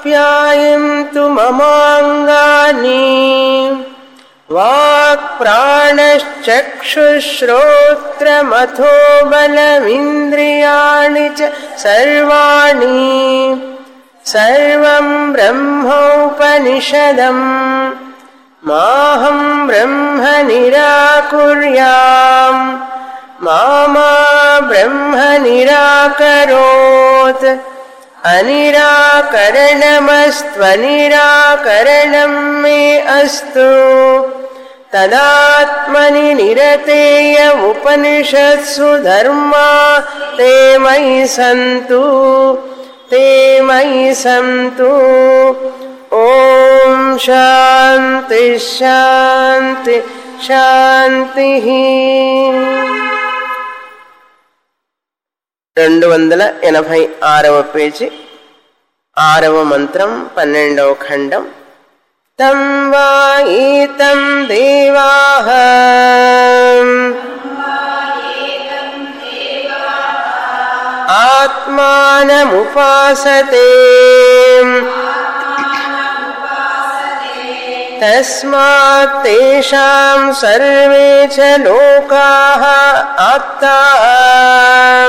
आप्यायन्तु ममाङ्गानि वाक्प्राणश्चक्षुश्रोत्रमथो बलमिन्द्रियाणि च सर्वाणि सर्वं ब्रह्मोपनिषदम् माहं ब्रह्म निराकुर्याम् मा मा ब्रह्म निराकरोत् अनिराकरणमस्त्वनिराकरणं मे अस्तु तदात्मनि निरतेय उपनिषत्सु धर्मा ते मयि सन्तु ते मयि सन्तु ॐ शान्ति शान्ति శాంతి రెండు వందల ఎనభై ఆరవ పేజీ ఆరవ మంత్రం పన్నెండవ ఖండం తం వా ఈతం దేవాహ ఆత్మానముపాసతే तस्मात् तेषां सर्वे च लोकाः आप्ताः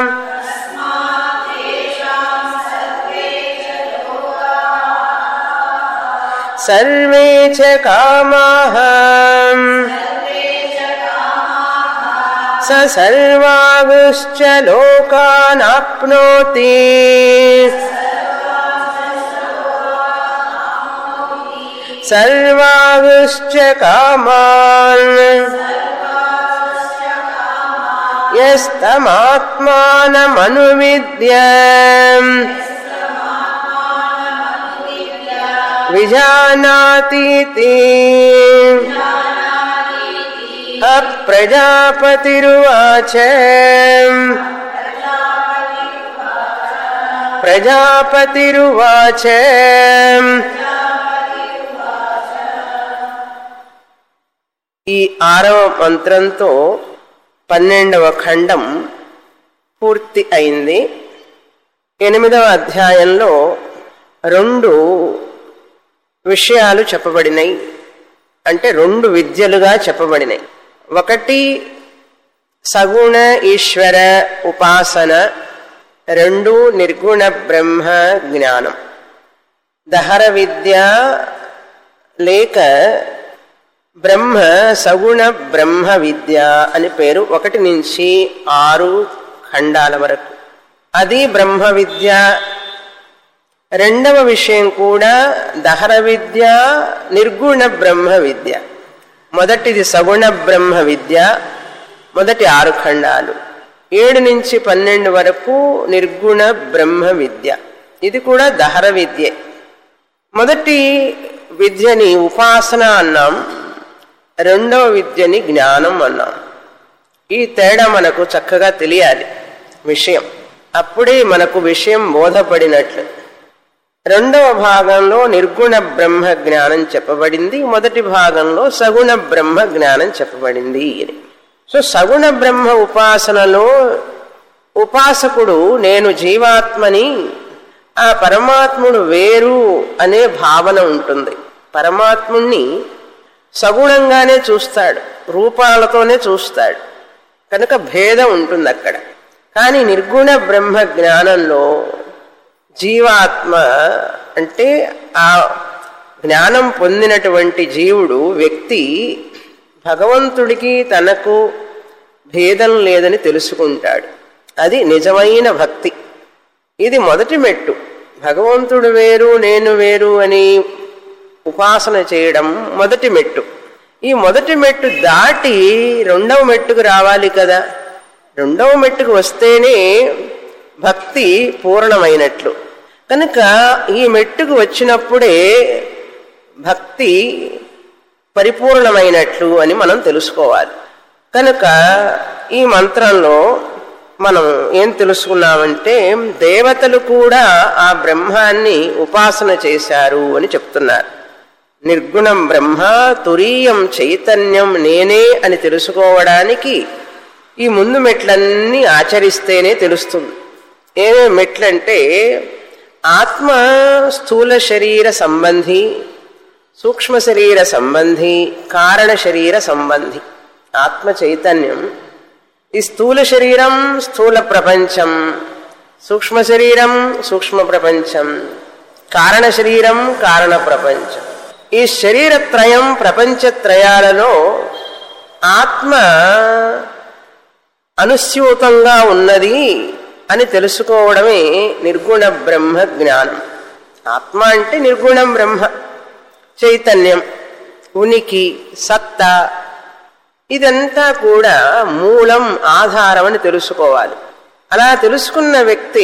सर्वे च कामाः स सर्वागुश्च लोकानाप्नोति सर्वागुश्च कामान् यस्तमात्मानमनुविद्य विजानातीति अप्रजापतिरुवाच प्रजापतिरुवाच ఈ ఆరవ మంత్రంతో పన్నెండవ ఖండం పూర్తి అయింది ఎనిమిదవ అధ్యాయంలో రెండు విషయాలు చెప్పబడినాయి అంటే రెండు విద్యలుగా చెప్పబడినాయి ఒకటి సగుణ ఈశ్వర ఉపాసన రెండు నిర్గుణ బ్రహ్మ జ్ఞానం దహర విద్య లేక బ్రహ్మ సగుణ బ్రహ్మ విద్య అని పేరు ఒకటి నుంచి ఆరు ఖండాల వరకు అది బ్రహ్మ విద్య రెండవ విషయం కూడా దహర విద్య నిర్గుణ బ్రహ్మ విద్య మొదటిది సగుణ బ్రహ్మ విద్య మొదటి ఆరు ఖండాలు ఏడు నుంచి పన్నెండు వరకు నిర్గుణ బ్రహ్మ విద్య ఇది కూడా దహర విద్యే మొదటి విద్యని ఉపాసన అన్నాం రెండవ విద్యని జ్ఞానం అన్నాం ఈ తేడా మనకు చక్కగా తెలియాలి విషయం అప్పుడే మనకు విషయం బోధపడినట్లు రెండవ భాగంలో నిర్గుణ బ్రహ్మ జ్ఞానం చెప్పబడింది మొదటి భాగంలో సగుణ బ్రహ్మ జ్ఞానం చెప్పబడింది అని సో సగుణ బ్రహ్మ ఉపాసనలో ఉపాసకుడు నేను జీవాత్మని ఆ పరమాత్ముడు వేరు అనే భావన ఉంటుంది పరమాత్ముణ్ణి సగుణంగానే చూస్తాడు రూపాలతోనే చూస్తాడు కనుక భేదం ఉంటుంది అక్కడ కానీ నిర్గుణ బ్రహ్మ జ్ఞానంలో జీవాత్మ అంటే ఆ జ్ఞానం పొందినటువంటి జీవుడు వ్యక్తి భగవంతుడికి తనకు భేదం లేదని తెలుసుకుంటాడు అది నిజమైన భక్తి ఇది మొదటి మెట్టు భగవంతుడు వేరు నేను వేరు అని ఉపాసన చేయడం మొదటి మెట్టు ఈ మొదటి మెట్టు దాటి రెండవ మెట్టుకు రావాలి కదా రెండవ మెట్టుకు వస్తేనే భక్తి పూర్ణమైనట్లు కనుక ఈ మెట్టుకు వచ్చినప్పుడే భక్తి పరిపూర్ణమైనట్లు అని మనం తెలుసుకోవాలి కనుక ఈ మంత్రంలో మనం ఏం తెలుసుకున్నామంటే దేవతలు కూడా ఆ బ్రహ్మాన్ని ఉపాసన చేశారు అని చెప్తున్నారు నిర్గుణం బ్రహ్మ తురీయం చైతన్యం నేనే అని తెలుసుకోవడానికి ఈ ముందు మెట్లన్నీ ఆచరిస్తేనే తెలుస్తుంది ఏమేమి మెట్లంటే ఆత్మ స్థూల శరీర సంబంధి సూక్ష్మ శరీర సంబంధి కారణ శరీర సంబంధి ఆత్మ చైతన్యం ఈ స్థూల శరీరం స్థూల ప్రపంచం సూక్ష్మ శరీరం సూక్ష్మ ప్రపంచం కారణ శరీరం కారణ ప్రపంచం ఈ శరీరత్రయం ప్రపంచత్రయాలలో ఆత్మ అనుస్యూతంగా ఉన్నది అని తెలుసుకోవడమే నిర్గుణ బ్రహ్మ జ్ఞానం ఆత్మ అంటే నిర్గుణం బ్రహ్మ చైతన్యం ఉనికి సత్త ఇదంతా కూడా మూలం ఆధారం అని తెలుసుకోవాలి అలా తెలుసుకున్న వ్యక్తి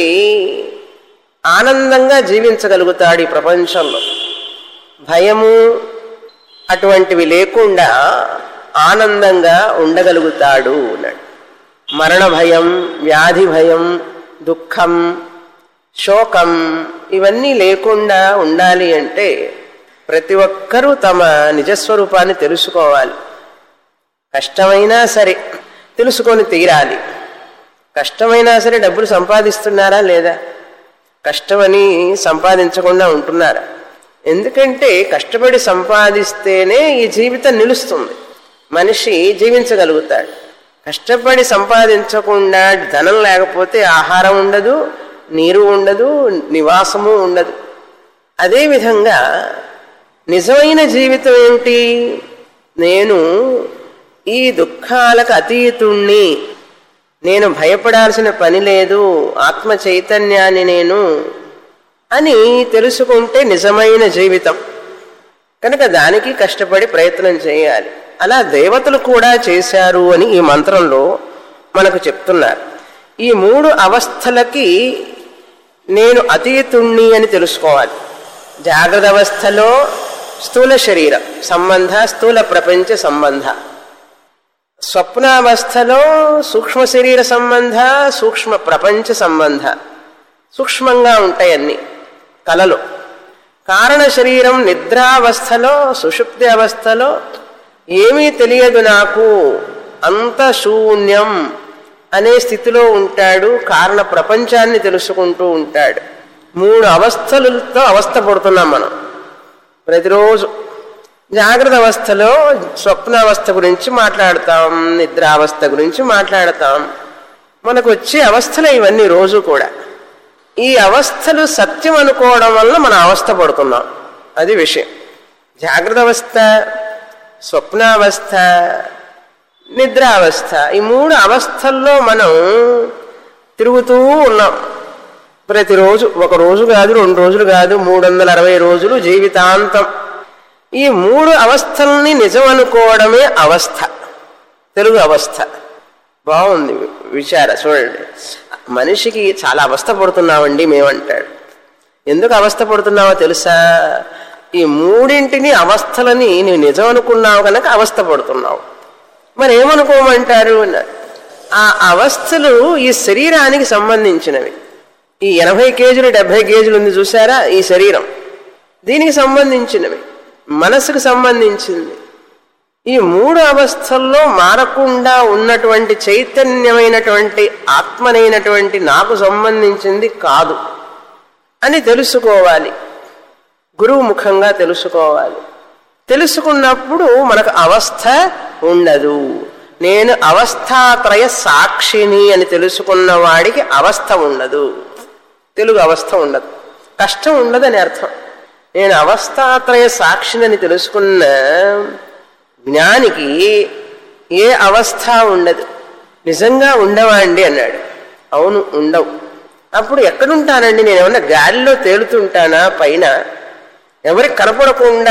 ఆనందంగా జీవించగలుగుతాడు ఈ ప్రపంచంలో భయము అటువంటివి లేకుండా ఆనందంగా ఉండగలుగుతాడు అన్నాడు మరణ భయం వ్యాధి భయం దుఃఖం శోకం ఇవన్నీ లేకుండా ఉండాలి అంటే ప్రతి ఒక్కరూ తమ నిజస్వరూపాన్ని తెలుసుకోవాలి కష్టమైనా సరే తెలుసుకొని తీరాలి కష్టమైనా సరే డబ్బులు సంపాదిస్తున్నారా లేదా కష్టమని సంపాదించకుండా ఉంటున్నారా ఎందుకంటే కష్టపడి సంపాదిస్తేనే ఈ జీవితం నిలుస్తుంది మనిషి జీవించగలుగుతాడు కష్టపడి సంపాదించకుండా ధనం లేకపోతే ఆహారం ఉండదు నీరు ఉండదు నివాసము ఉండదు అదేవిధంగా నిజమైన జీవితం ఏమిటి నేను ఈ దుఃఖాలకు అతీతుణ్ణి నేను భయపడాల్సిన పని లేదు ఆత్మ చైతన్యాన్ని నేను అని తెలుసుకుంటే నిజమైన జీవితం కనుక దానికి కష్టపడి ప్రయత్నం చేయాలి అలా దేవతలు కూడా చేశారు అని ఈ మంత్రంలో మనకు చెప్తున్నారు ఈ మూడు అవస్థలకి నేను అతీతుణ్ణి అని తెలుసుకోవాలి జాగ్రత్త అవస్థలో స్థూల శరీరం సంబంధ స్థూల ప్రపంచ సంబంధ స్వప్నావస్థలో సూక్ష్మ శరీర సంబంధ సూక్ష్మ ప్రపంచ సంబంధ సూక్ష్మంగా ఉంటాయి అన్ని కలలో కారణ శరీరం నిద్రావస్థలో సుషుప్తి అవస్థలో ఏమీ తెలియదు నాకు అంత శూన్యం అనే స్థితిలో ఉంటాడు కారణ ప్రపంచాన్ని తెలుసుకుంటూ ఉంటాడు మూడు అవస్థలతో అవస్థ పడుతున్నాం మనం ప్రతిరోజు జాగ్రత్త అవస్థలో స్వప్నావస్థ గురించి మాట్లాడతాం నిద్రావస్థ గురించి మాట్లాడతాం మనకు వచ్చే అవస్థలు ఇవన్నీ రోజు కూడా ఈ అవస్థలు సత్యం అనుకోవడం వల్ల మనం అవస్థ పడుతున్నాం అది విషయం జాగ్రత్త అవస్థ స్వప్నావస్థ నిద్రావస్థ ఈ మూడు అవస్థల్లో మనం తిరుగుతూ ఉన్నాం ప్రతిరోజు ఒక రోజు కాదు రెండు రోజులు కాదు మూడు వందల అరవై రోజులు జీవితాంతం ఈ మూడు అవస్థల్ని నిజం అనుకోవడమే అవస్థ తెలుగు అవస్థ బాగుంది విచార చూడండి మనిషికి చాలా అవస్థ పడుతున్నామండి మేమంటాడు ఎందుకు అవస్థ పడుతున్నావో తెలుసా ఈ మూడింటిని అవస్థలని నువ్వు నిజం అనుకున్నావు కనుక అవస్థ పడుతున్నావు మరి ఏమనుకోమంటారు అన్నారు ఆ అవస్థలు ఈ శరీరానికి సంబంధించినవి ఈ ఎనభై కేజీలు డెబ్బై కేజీలు ఉంది చూసారా ఈ శరీరం దీనికి సంబంధించినవి మనసుకు సంబంధించింది ఈ మూడు అవస్థల్లో మారకుండా ఉన్నటువంటి చైతన్యమైనటువంటి ఆత్మనైనటువంటి నాకు సంబంధించింది కాదు అని తెలుసుకోవాలి గురువు ముఖంగా తెలుసుకోవాలి తెలుసుకున్నప్పుడు మనకు అవస్థ ఉండదు నేను అవస్థాత్రయ సాక్షిని అని తెలుసుకున్న వాడికి అవస్థ ఉండదు తెలుగు అవస్థ ఉండదు కష్టం ఉండదని అర్థం నేను అవస్థాత్రయ సాక్షిని తెలుసుకున్న జ్ఞానికి ఏ అవస్థ ఉండదు నిజంగా ఉండవాండి అన్నాడు అవును ఉండవు అప్పుడు ఎక్కడుంటానండి నేను ఏమన్నా గాలిలో తేలుతుంటానా పైన ఎవరికి కనపడకుండా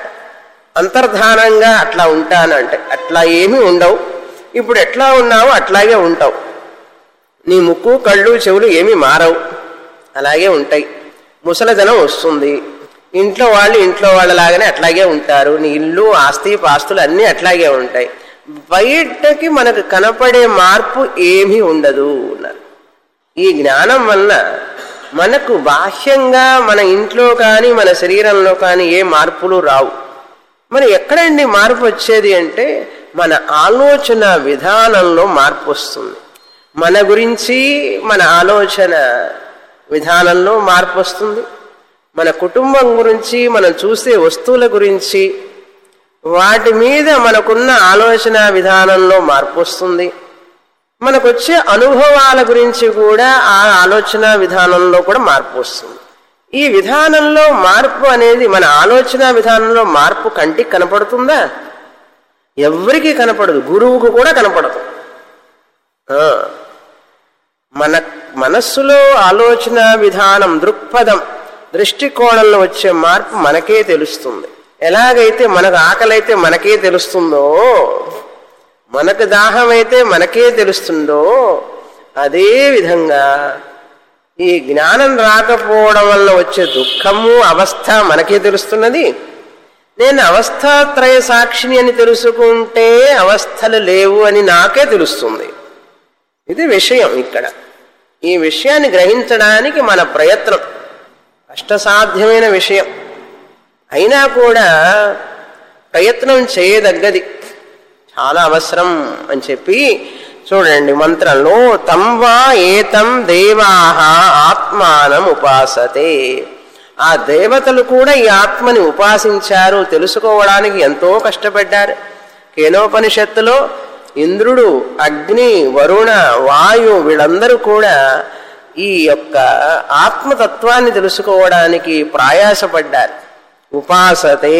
అంతర్ధానంగా అట్లా ఉంటానంటే అట్లా ఏమీ ఉండవు ఇప్పుడు ఎట్లా ఉన్నావో అట్లాగే ఉంటావు నీ ముక్కు కళ్ళు చెవులు ఏమీ మారవు అలాగే ఉంటాయి ముసలధనం వస్తుంది ఇంట్లో వాళ్ళు ఇంట్లో వాళ్ళలాగానే అట్లాగే ఉంటారు నీ ఇల్లు ఆస్తి పాస్తులు అన్నీ అట్లాగే ఉంటాయి బయటకి మనకు కనపడే మార్పు ఏమీ ఉండదు అన్నారు ఈ జ్ఞానం వల్ల మనకు బాహ్యంగా మన ఇంట్లో కానీ మన శరీరంలో కానీ ఏ మార్పులు రావు మరి ఎక్కడండి మార్పు వచ్చేది అంటే మన ఆలోచన విధానంలో మార్పు వస్తుంది మన గురించి మన ఆలోచన విధానంలో మార్పు వస్తుంది మన కుటుంబం గురించి మనం చూసే వస్తువుల గురించి వాటి మీద మనకున్న ఆలోచన విధానంలో మార్పు వస్తుంది మనకొచ్చే అనుభవాల గురించి కూడా ఆ ఆలోచన విధానంలో కూడా మార్పు వస్తుంది ఈ విధానంలో మార్పు అనేది మన ఆలోచన విధానంలో మార్పు కంటికి కనపడుతుందా ఎవరికి కనపడదు గురువుకు కూడా కనపడదు ఆ, మన మనస్సులో ఆలోచన విధానం దృక్పథం దృష్టికోణంలో వచ్చే మార్పు మనకే తెలుస్తుంది ఎలాగైతే మనకు ఆకలైతే మనకే తెలుస్తుందో మనకు దాహం అయితే మనకే తెలుస్తుందో అదే విధంగా ఈ జ్ఞానం రాకపోవడం వల్ల వచ్చే దుఃఖము అవస్థ మనకే తెలుస్తున్నది నేను అవస్థాత్రయ సాక్షిని అని తెలుసుకుంటే అవస్థలు లేవు అని నాకే తెలుస్తుంది ఇది విషయం ఇక్కడ ఈ విషయాన్ని గ్రహించడానికి మన ప్రయత్నం కష్టసాధ్యమైన విషయం అయినా కూడా ప్రయత్నం చేయదగ్గది చాలా అవసరం అని చెప్పి చూడండి మంత్రంలో తం వా ఏతం దేవాహ ఆత్మానం ఉపాసతే ఆ దేవతలు కూడా ఈ ఆత్మని ఉపాసించారు తెలుసుకోవడానికి ఎంతో కష్టపడ్డారు కేనోపనిషత్తులో ఇంద్రుడు అగ్ని వరుణ వాయు వీళ్ళందరూ కూడా ఈ యొక్క ఆత్మతత్వాన్ని తెలుసుకోవడానికి ప్రయాసపడ్డారు ఉపాసతే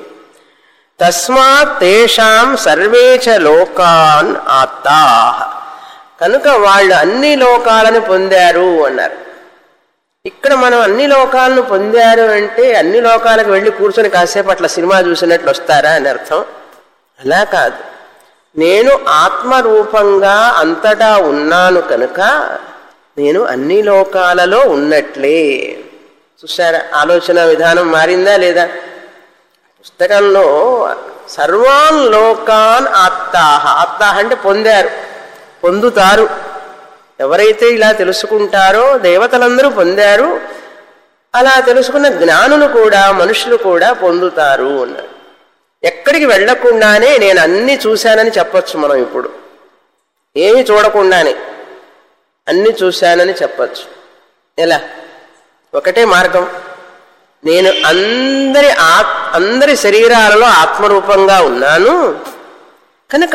తస్మాత్ తేషాం సర్వే చ లోకాన్ ఆత్తా కనుక వాళ్ళు అన్ని లోకాలను పొందారు అన్నారు ఇక్కడ మనం అన్ని లోకాలను పొందారు అంటే అన్ని లోకాలకు వెళ్ళి కూర్చొని కాసేపు అట్లా సినిమా చూసినట్లు వస్తారా అని అర్థం అలా కాదు నేను ఆత్మరూపంగా అంతటా ఉన్నాను కనుక నేను అన్ని లోకాలలో ఉన్నట్లే చూసారా ఆలోచన విధానం మారిందా లేదా పుస్తకంలో సర్వాన్ లోకాన్ ఆత్తాహ ఆత్తాహ అంటే పొందారు పొందుతారు ఎవరైతే ఇలా తెలుసుకుంటారో దేవతలందరూ పొందారు అలా తెలుసుకున్న జ్ఞానులు కూడా మనుషులు కూడా పొందుతారు అన్నారు ఎక్కడికి వెళ్లకుండానే నేను అన్ని చూశానని చెప్పొచ్చు మనం ఇప్పుడు ఏమి చూడకుండానే అన్ని చూశానని చెప్పొచ్చు ఎలా ఒకటే మార్గం నేను అందరి ఆత్ అందరి శరీరాలలో ఆత్మరూపంగా ఉన్నాను కనుక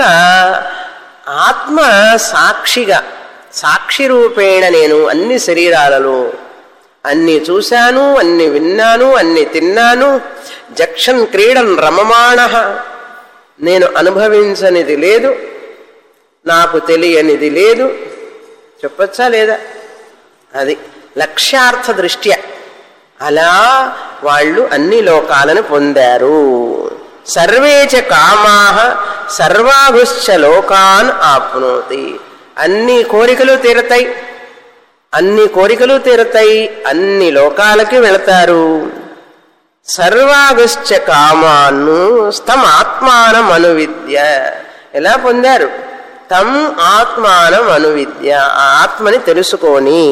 ఆత్మ సాక్షిగా సాక్షి రూపేణ నేను అన్ని శరీరాలలో అన్ని చూశాను అన్ని విన్నాను అన్ని తిన్నాను జక్షన్ క్రీడన్ రమమాణ నేను అనుభవించనిది లేదు నాకు తెలియనిది లేదు చెప్పచ్చా లేదా అది లక్ష్యార్థ దృష్ట్యా అలా వాళ్ళు అన్ని లోకాలను పొందారు సర్వే చ కామా సర్వాభుశ్చ లోకాన్ ఆప్నోతి అన్ని కోరికలు తీరతాయి అన్ని కోరికలు తీరతాయి అన్ని లోకాలకి వెళతారు సర్వాగశ్చ కామాను స్థం ఆత్మానం అనువిద్య ఎలా పొందారు తం ఆత్మానం అనువిద్య ఆ ఆత్మని తెలుసుకొని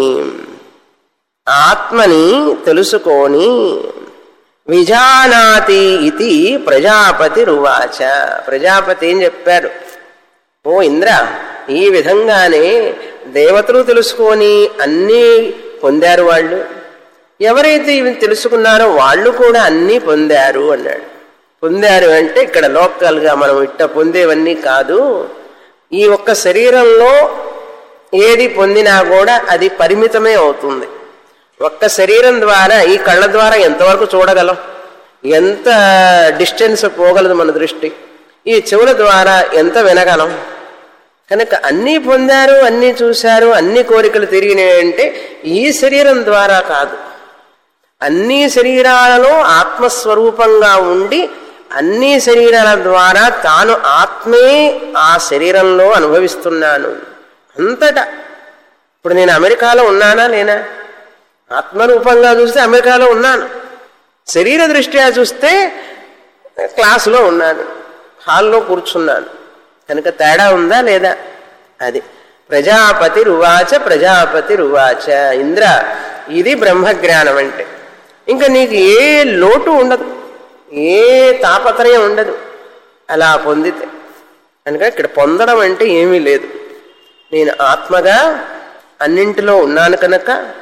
ఆత్మని తెలుసుకొని విజానాతి ఇది ప్రజాపతి రువాచ ప్రజాపతి ఏం చెప్పారు ఓ ఇంద్ర ఈ విధంగానే దేవతలు తెలుసుకొని అన్నీ పొందారు వాళ్ళు ఎవరైతే ఇవి తెలుసుకున్నారో వాళ్ళు కూడా అన్నీ పొందారు అన్నాడు పొందారు అంటే ఇక్కడ లోకల్గా మనం ఇట్ట పొందేవన్నీ కాదు ఈ ఒక్క శరీరంలో ఏది పొందినా కూడా అది పరిమితమే అవుతుంది ఒక్క శరీరం ద్వారా ఈ కళ్ళ ద్వారా ఎంతవరకు చూడగలం ఎంత డిస్టెన్స్ పోగలదు మన దృష్టి ఈ చెవుల ద్వారా ఎంత వినగలం కనుక అన్నీ పొందారు అన్నీ చూశారు అన్ని కోరికలు తిరిగినాయి అంటే ఈ శరీరం ద్వారా కాదు అన్ని శరీరాలలో ఆత్మస్వరూపంగా ఉండి అన్ని శరీరాల ద్వారా తాను ఆత్మే ఆ శరీరంలో అనుభవిస్తున్నాను అంతటా ఇప్పుడు నేను అమెరికాలో ఉన్నానా లేనా ఆత్మరూపంగా చూస్తే అమెరికాలో ఉన్నాను శరీర దృష్ట్యా చూస్తే క్లాసులో ఉన్నాను హాల్లో కూర్చున్నాను కనుక తేడా ఉందా లేదా అది ప్రజాపతి రువాచ ప్రజాపతి రువాచ ఇంద్ర ఇది బ్రహ్మజ్ఞానం అంటే ఇంకా నీకు ఏ లోటు ఉండదు ఏ తాపత్రయం ఉండదు అలా పొందితే కనుక ఇక్కడ పొందడం అంటే ఏమీ లేదు నేను ఆత్మగా అన్నింటిలో ఉన్నాను కనుక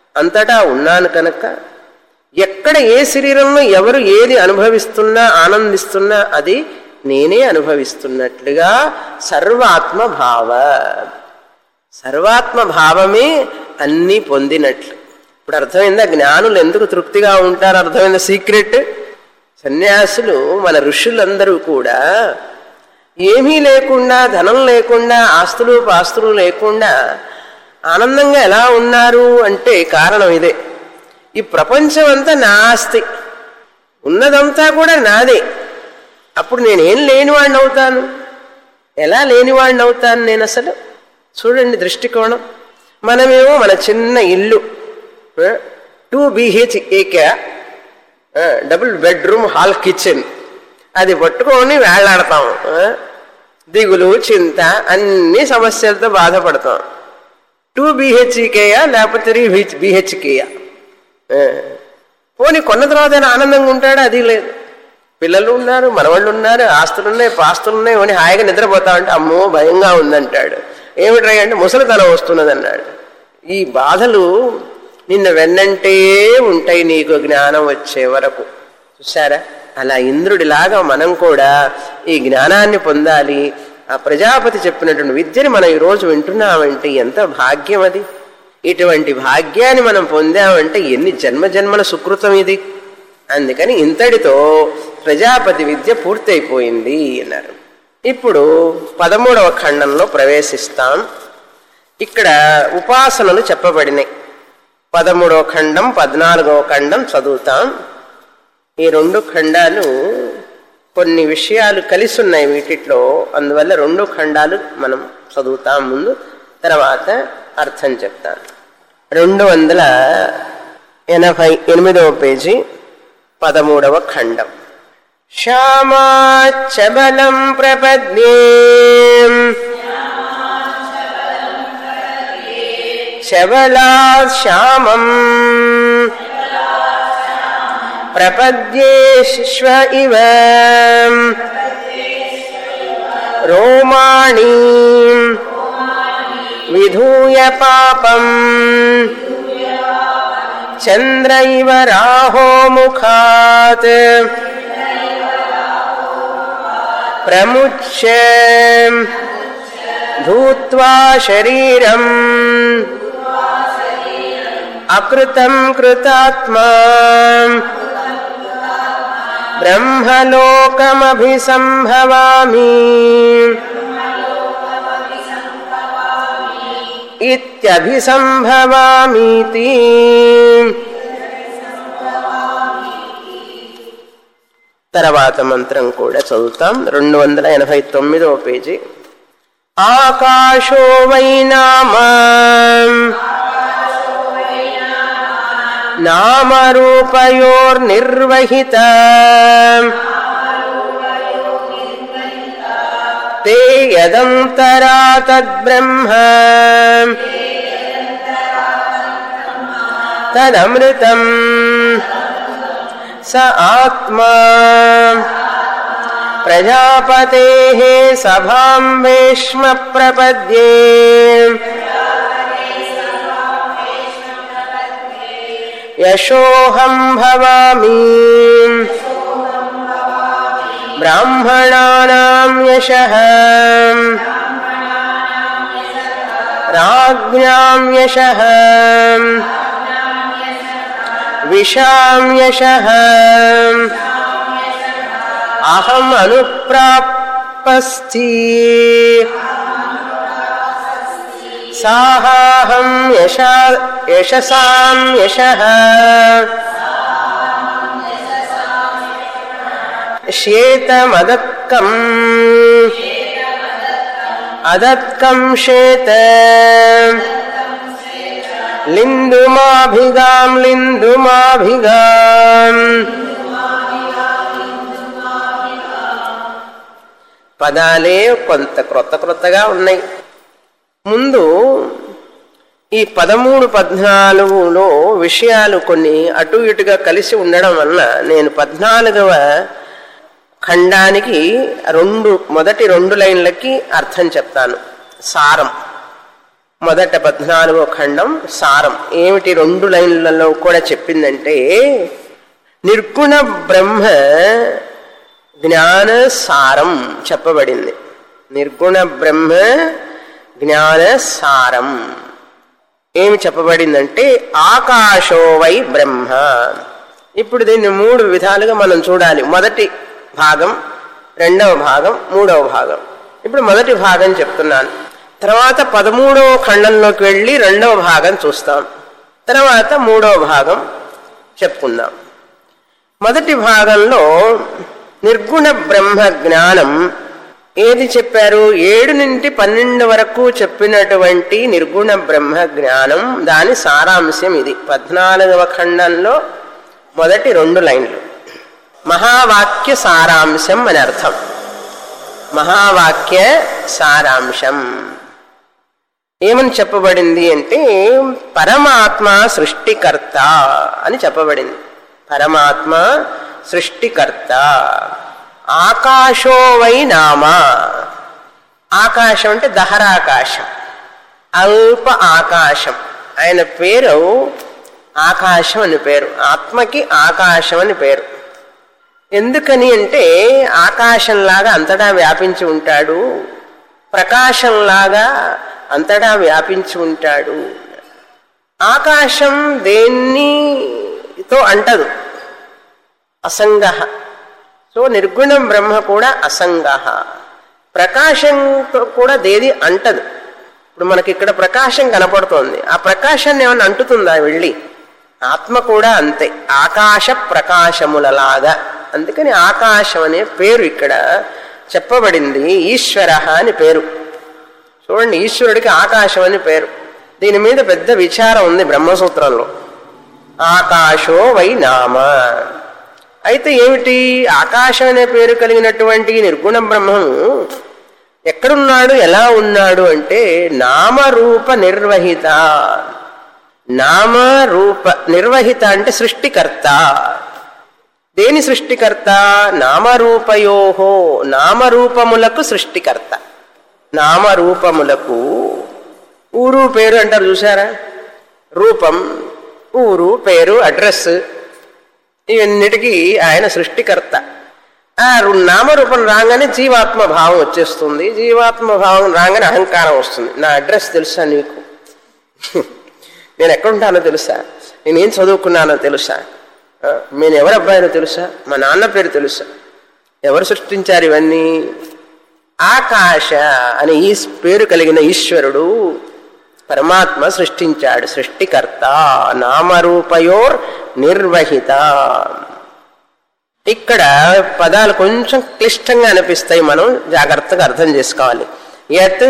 అంతటా ఉన్నాను కనుక ఎక్కడ ఏ శరీరంలో ఎవరు ఏది అనుభవిస్తున్నా ఆనందిస్తున్నా అది నేనే అనుభవిస్తున్నట్లుగా సర్వాత్మ భావ సర్వాత్మ భావమే అన్నీ పొందినట్లు ఇప్పుడు అర్థమైందా జ్ఞానులు ఎందుకు తృప్తిగా ఉంటారు అర్థమైందా సీక్రెట్ సన్యాసులు మన ఋషులందరూ కూడా ఏమీ లేకుండా ధనం లేకుండా ఆస్తులు పాస్తులు లేకుండా ఆనందంగా ఎలా ఉన్నారు అంటే కారణం ఇదే ఈ ప్రపంచం అంతా నా ఆస్తి ఉన్నదంతా కూడా నాదే అప్పుడు నేనేం లేనివాడిని అవుతాను ఎలా లేనివాడిని అవుతాను నేను అసలు చూడండి దృష్టికోణం మనమేమో మన చిన్న ఇల్లు two BH K double bedroom hall kitchen అది పట్టుకొని వేళ్లాడతాం ఆ? దిగులు చింత అన్ని సమస్యలతో బాధపడతాం టూ బీహెచ్కేయా లేకపోతే త్రీ బీహెచ్కేయా పోనీ కొన్న తర్వాత ఆయన ఆనందంగా ఉంటాడా అది లేదు పిల్లలు ఉన్నారు మనవాళ్ళు ఉన్నారు ఆస్తులు ఉన్నాయి పాస్తులు ఉన్నాయి అని హాయిగా నిద్రపోతా అంటే అమ్మో భయంగా ఉందంటాడు ఏమిట్రా అంటే ముసలితనం వస్తున్నది అన్నాడు ఈ బాధలు నిన్న వెన్నంటే ఉంటాయి నీకు జ్ఞానం వచ్చే వరకు చూసారా అలా ఇంద్రుడిలాగా మనం కూడా ఈ జ్ఞానాన్ని పొందాలి ఆ ప్రజాపతి చెప్పినటువంటి విద్యని మనం ఈరోజు వింటున్నామంటే ఎంత భాగ్యం అది ఇటువంటి భాగ్యాన్ని మనం పొందామంటే ఎన్ని జన్మ జన్మల సుకృతం ఇది అందుకని ఇంతటితో ప్రజాపతి విద్య పూర్తయిపోయింది అన్నారు ఇప్పుడు పదమూడవ ఖండంలో ప్రవేశిస్తాం ఇక్కడ ఉపాసనలు చెప్పబడినాయి పదమూడవ ఖండం పద్నాలుగవ ఖండం చదువుతాం ఈ రెండు ఖండాలు కొన్ని విషయాలు కలిసి ఉన్నాయి వీటిలో అందువల్ల రెండు ఖండాలు మనం చదువుతాం ముందు తర్వాత అర్థం చెప్తాను రెండు వందల ఎనభై ఎనిమిదవ పేజీ పదమూడవ ఖండం శ్యామాచబలం ప్రపద్యే చబలా శ్యామం ప్రపద్యే శిశ్వ ఇవ రోమాణి విధూయ పాపం చంద్ర ఇవ రాహో ముఖాత్ ప్రముచ్య धूत्वा शरीरम् अकृतं कृतात्मा ब्रह्मलोकमभिसम्भवामि इत्यभिसम्भवामीति తర్వాత మంత్రం కూడా చదువుతాం రెండు వందల ఎనభై తొమ్మిదవ పేజీ ఆకాశో వై నామ నామరూపయోర్నిర్వహిత తే యదంతరా తద్బ్రహ్మ తదమృతం స ఆత్మా ప్రజాపతే సభాం వేష్మ ప్రపద్యే యశోహం భవామి బ్రాహ్మణానాం యశ రాజ్ఞాం యశ విషాం యశ అహం అనుప్రాపస్థి సాహాహం యశా యశసాం యశ శ్వేతమదక్కం అదత్కం శ్వేత లిందుమాభిగాం లిందుమాభిగాం పదాలే కొంత క్రొత్త క్రొత్తగా ఉన్నాయి ముందు ఈ పదమూడు పద్నాలుగులో విషయాలు కొన్ని అటు ఇటుగా కలిసి ఉండడం వలన నేను పద్నాలుగవ ఖండానికి రెండు మొదటి రెండు లైన్లకి అర్థం చెప్తాను సారం మొదట పద్నాలుగో ఖండం సారం ఏమిటి రెండు లైన్లలో కూడా చెప్పిందంటే నిర్గుణ బ్రహ్మ జ్ఞాన సారం చెప్పబడింది నిర్గుణ బ్రహ్మ జ్ఞాన సారం ఏమి చెప్పబడిందంటే ఆకాశో వై బ్రహ్మ ఇప్పుడు దీన్ని మూడు విధాలుగా మనం చూడాలి మొదటి భాగం రెండవ భాగం మూడవ భాగం ఇప్పుడు మొదటి భాగం చెప్తున్నాను తర్వాత పదమూడవ ఖండంలోకి వెళ్ళి రెండవ భాగం చూస్తాం తర్వాత మూడవ భాగం చెప్పుకుందాం మొదటి భాగంలో నిర్గుణ బ్రహ్మ జ్ఞానం ఏది చెప్పారు ఏడు నుండి పన్నెండు వరకు చెప్పినటువంటి నిర్గుణ బ్రహ్మ జ్ఞానం దాని సారాంశం ఇది పద్నాలుగవ ఖండంలో మొదటి రెండు లైన్లు మహావాక్య సారాంశం అని అర్థం మహావాక్య సారాంశం ఏమని చెప్పబడింది అంటే పరమాత్మ సృష్టికర్త అని చెప్పబడింది పరమాత్మ సృష్టికర్త ఆకాశో వై నామ ఆకాశం అంటే దహరాకాశం అల్ప ఆకాశం ఆయన పేరు ఆకాశం అని పేరు ఆత్మకి ఆకాశం అని పేరు ఎందుకని అంటే ఆకాశంలాగా అంతటా వ్యాపించి ఉంటాడు ప్రకాశంలాగా అంతటా వ్యాపించి ఉంటాడు ఆకాశం దేన్నితో అంటదు అసంగ సో నిర్గుణం బ్రహ్మ కూడా అసంగ ప్రకాశంతో కూడా దేది అంటదు ఇప్పుడు మనకి ఇక్కడ ప్రకాశం కనపడుతోంది ఆ ప్రకాశాన్ని ఏమన్నా అంటుతుందా వెళ్ళి ఆత్మ కూడా అంతే ఆకాశ ప్రకాశములలాగా అందుకని ఆకాశం అనే పేరు ఇక్కడ చెప్పబడింది ఈశ్వర అని పేరు చూడండి ఈశ్వరుడికి ఆకాశం అని పేరు దీని మీద పెద్ద విచారం ఉంది బ్రహ్మసూత్రంలో ఆకాశో వై నామ అయితే ఏమిటి ఆకాశం అనే పేరు కలిగినటువంటి నిర్గుణ బ్రహ్మము ఎక్కడున్నాడు ఎలా ఉన్నాడు అంటే నామరూప నిర్వహిత నామరూప నిర్వహిత అంటే సృష్టికర్త దేని సృష్టికర్త నామరూపయోహో నామరూపములకు సృష్టికర్త నామరూపములకు ఊరు పేరు అంటారు చూసారా రూపం ఊరు పేరు అడ్రస్ ఇవన్నిటికీ ఆయన సృష్టికర్త ఆ రు- నామరూపం రాగానే జీవాత్మ భావం వచ్చేస్తుంది జీవాత్మ భావం రాగానే అహంకారం వస్తుంది నా అడ్రస్ తెలుసా నీకు నేను ఎక్కడుంటానో తెలుసా నేనేం చదువుకున్నానో తెలుసా ఆ, నేను ఎవరి అబ్బాయినో తెలుసా మా నాన్న పేరు తెలుసా ఎవరు సృష్టించారు ఇవన్నీ ఆకాశ అనే ఈ పేరు కలిగిన ఈశ్వరుడు పరమాత్మ సృష్టించాడు సృష్టికర్త నామరూపయోర్ నిర్వహిత ఇక్కడ పదాలు కొంచెం క్లిష్టంగా అనిపిస్తాయి మనం జాగ్రత్తగా అర్థం చేసుకోవాలి యత్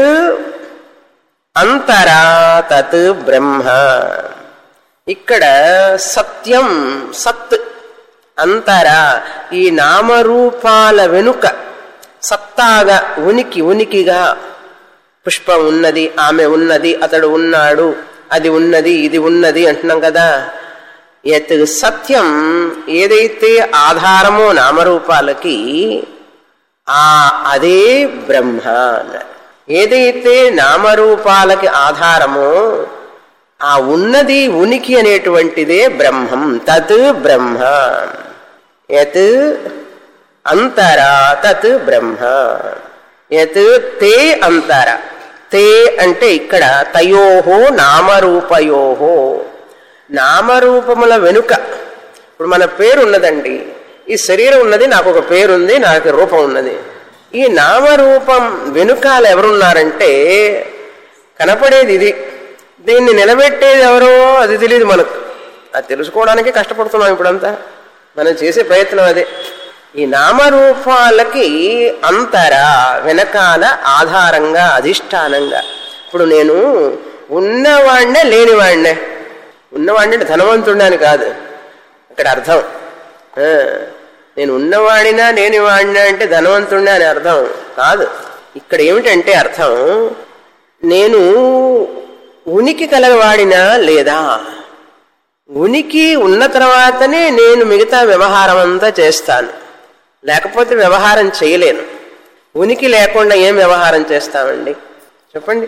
అంతరా తత్ బ్రహ్మ ఇక్కడ సత్యం సత్ అంతరా ఈ నామరూపాల వెనుక సత్తాగా ఉనికి ఉనికిగా పుష్పం ఉన్నది ఆమె ఉన్నది అతడు ఉన్నాడు అది ఉన్నది ఇది ఉన్నది అంటున్నాం కదా యత్ సత్యం ఏదైతే ఆధారమో నామరూపాలకి ఆ అదే బ్రహ్మ అన్నారు ఏదైతే నామరూపాలకి ఆధారమో ఆ ఉన్నది ఉనికి అనేటువంటిదే బ్రహ్మం తత్ బ్రహ్మ యత్ అంతరా తత్ బ్రహ్మ యత్ తే అంతర తే అంటే ఇక్కడ తయోహో నామరూపయోహో నామరూపముల వెనుక ఇప్పుడు మన పేరు ఉన్నదండి ఈ శరీరం ఉన్నది నాకు ఒక పేరు ఉంది నాకు రూపం ఉన్నది ఈ నామరూపం వెనుకాల ఎవరున్నారంటే కనపడేది ఇది దీన్ని నిలబెట్టేది ఎవరో అది తెలియదు మనకు అది తెలుసుకోవడానికి కష్టపడుతున్నాం ఇప్పుడంతా మనం చేసే ప్రయత్నం అదే ఈ నామరూపాలకి అంతర వెనకాల ఆధారంగా అధిష్టానంగా ఇప్పుడు నేను ఉన్నవాణ్ణే లేనివాణ్ణే ఉన్నవాణ్ణి అంటే ధనవంతుడిని అని కాదు ఇక్కడ అర్థం ఆ, నేను ఉన్నవాడినా లేనివాడినా అంటే ధనవంతుడినా అని అర్థం కాదు ఇక్కడ ఏమిటంటే అర్థం నేను ఉనికి కలవాడినా లేదా ఉనికి ఉన్న తర్వాతనే నేను మిగతా వ్యవహారం అంతా చేస్తాను లేకపోతే వ్యవహారం చేయలేను ఉనికి లేకుండా ఏం వ్యవహారం చేస్తామండి చెప్పండి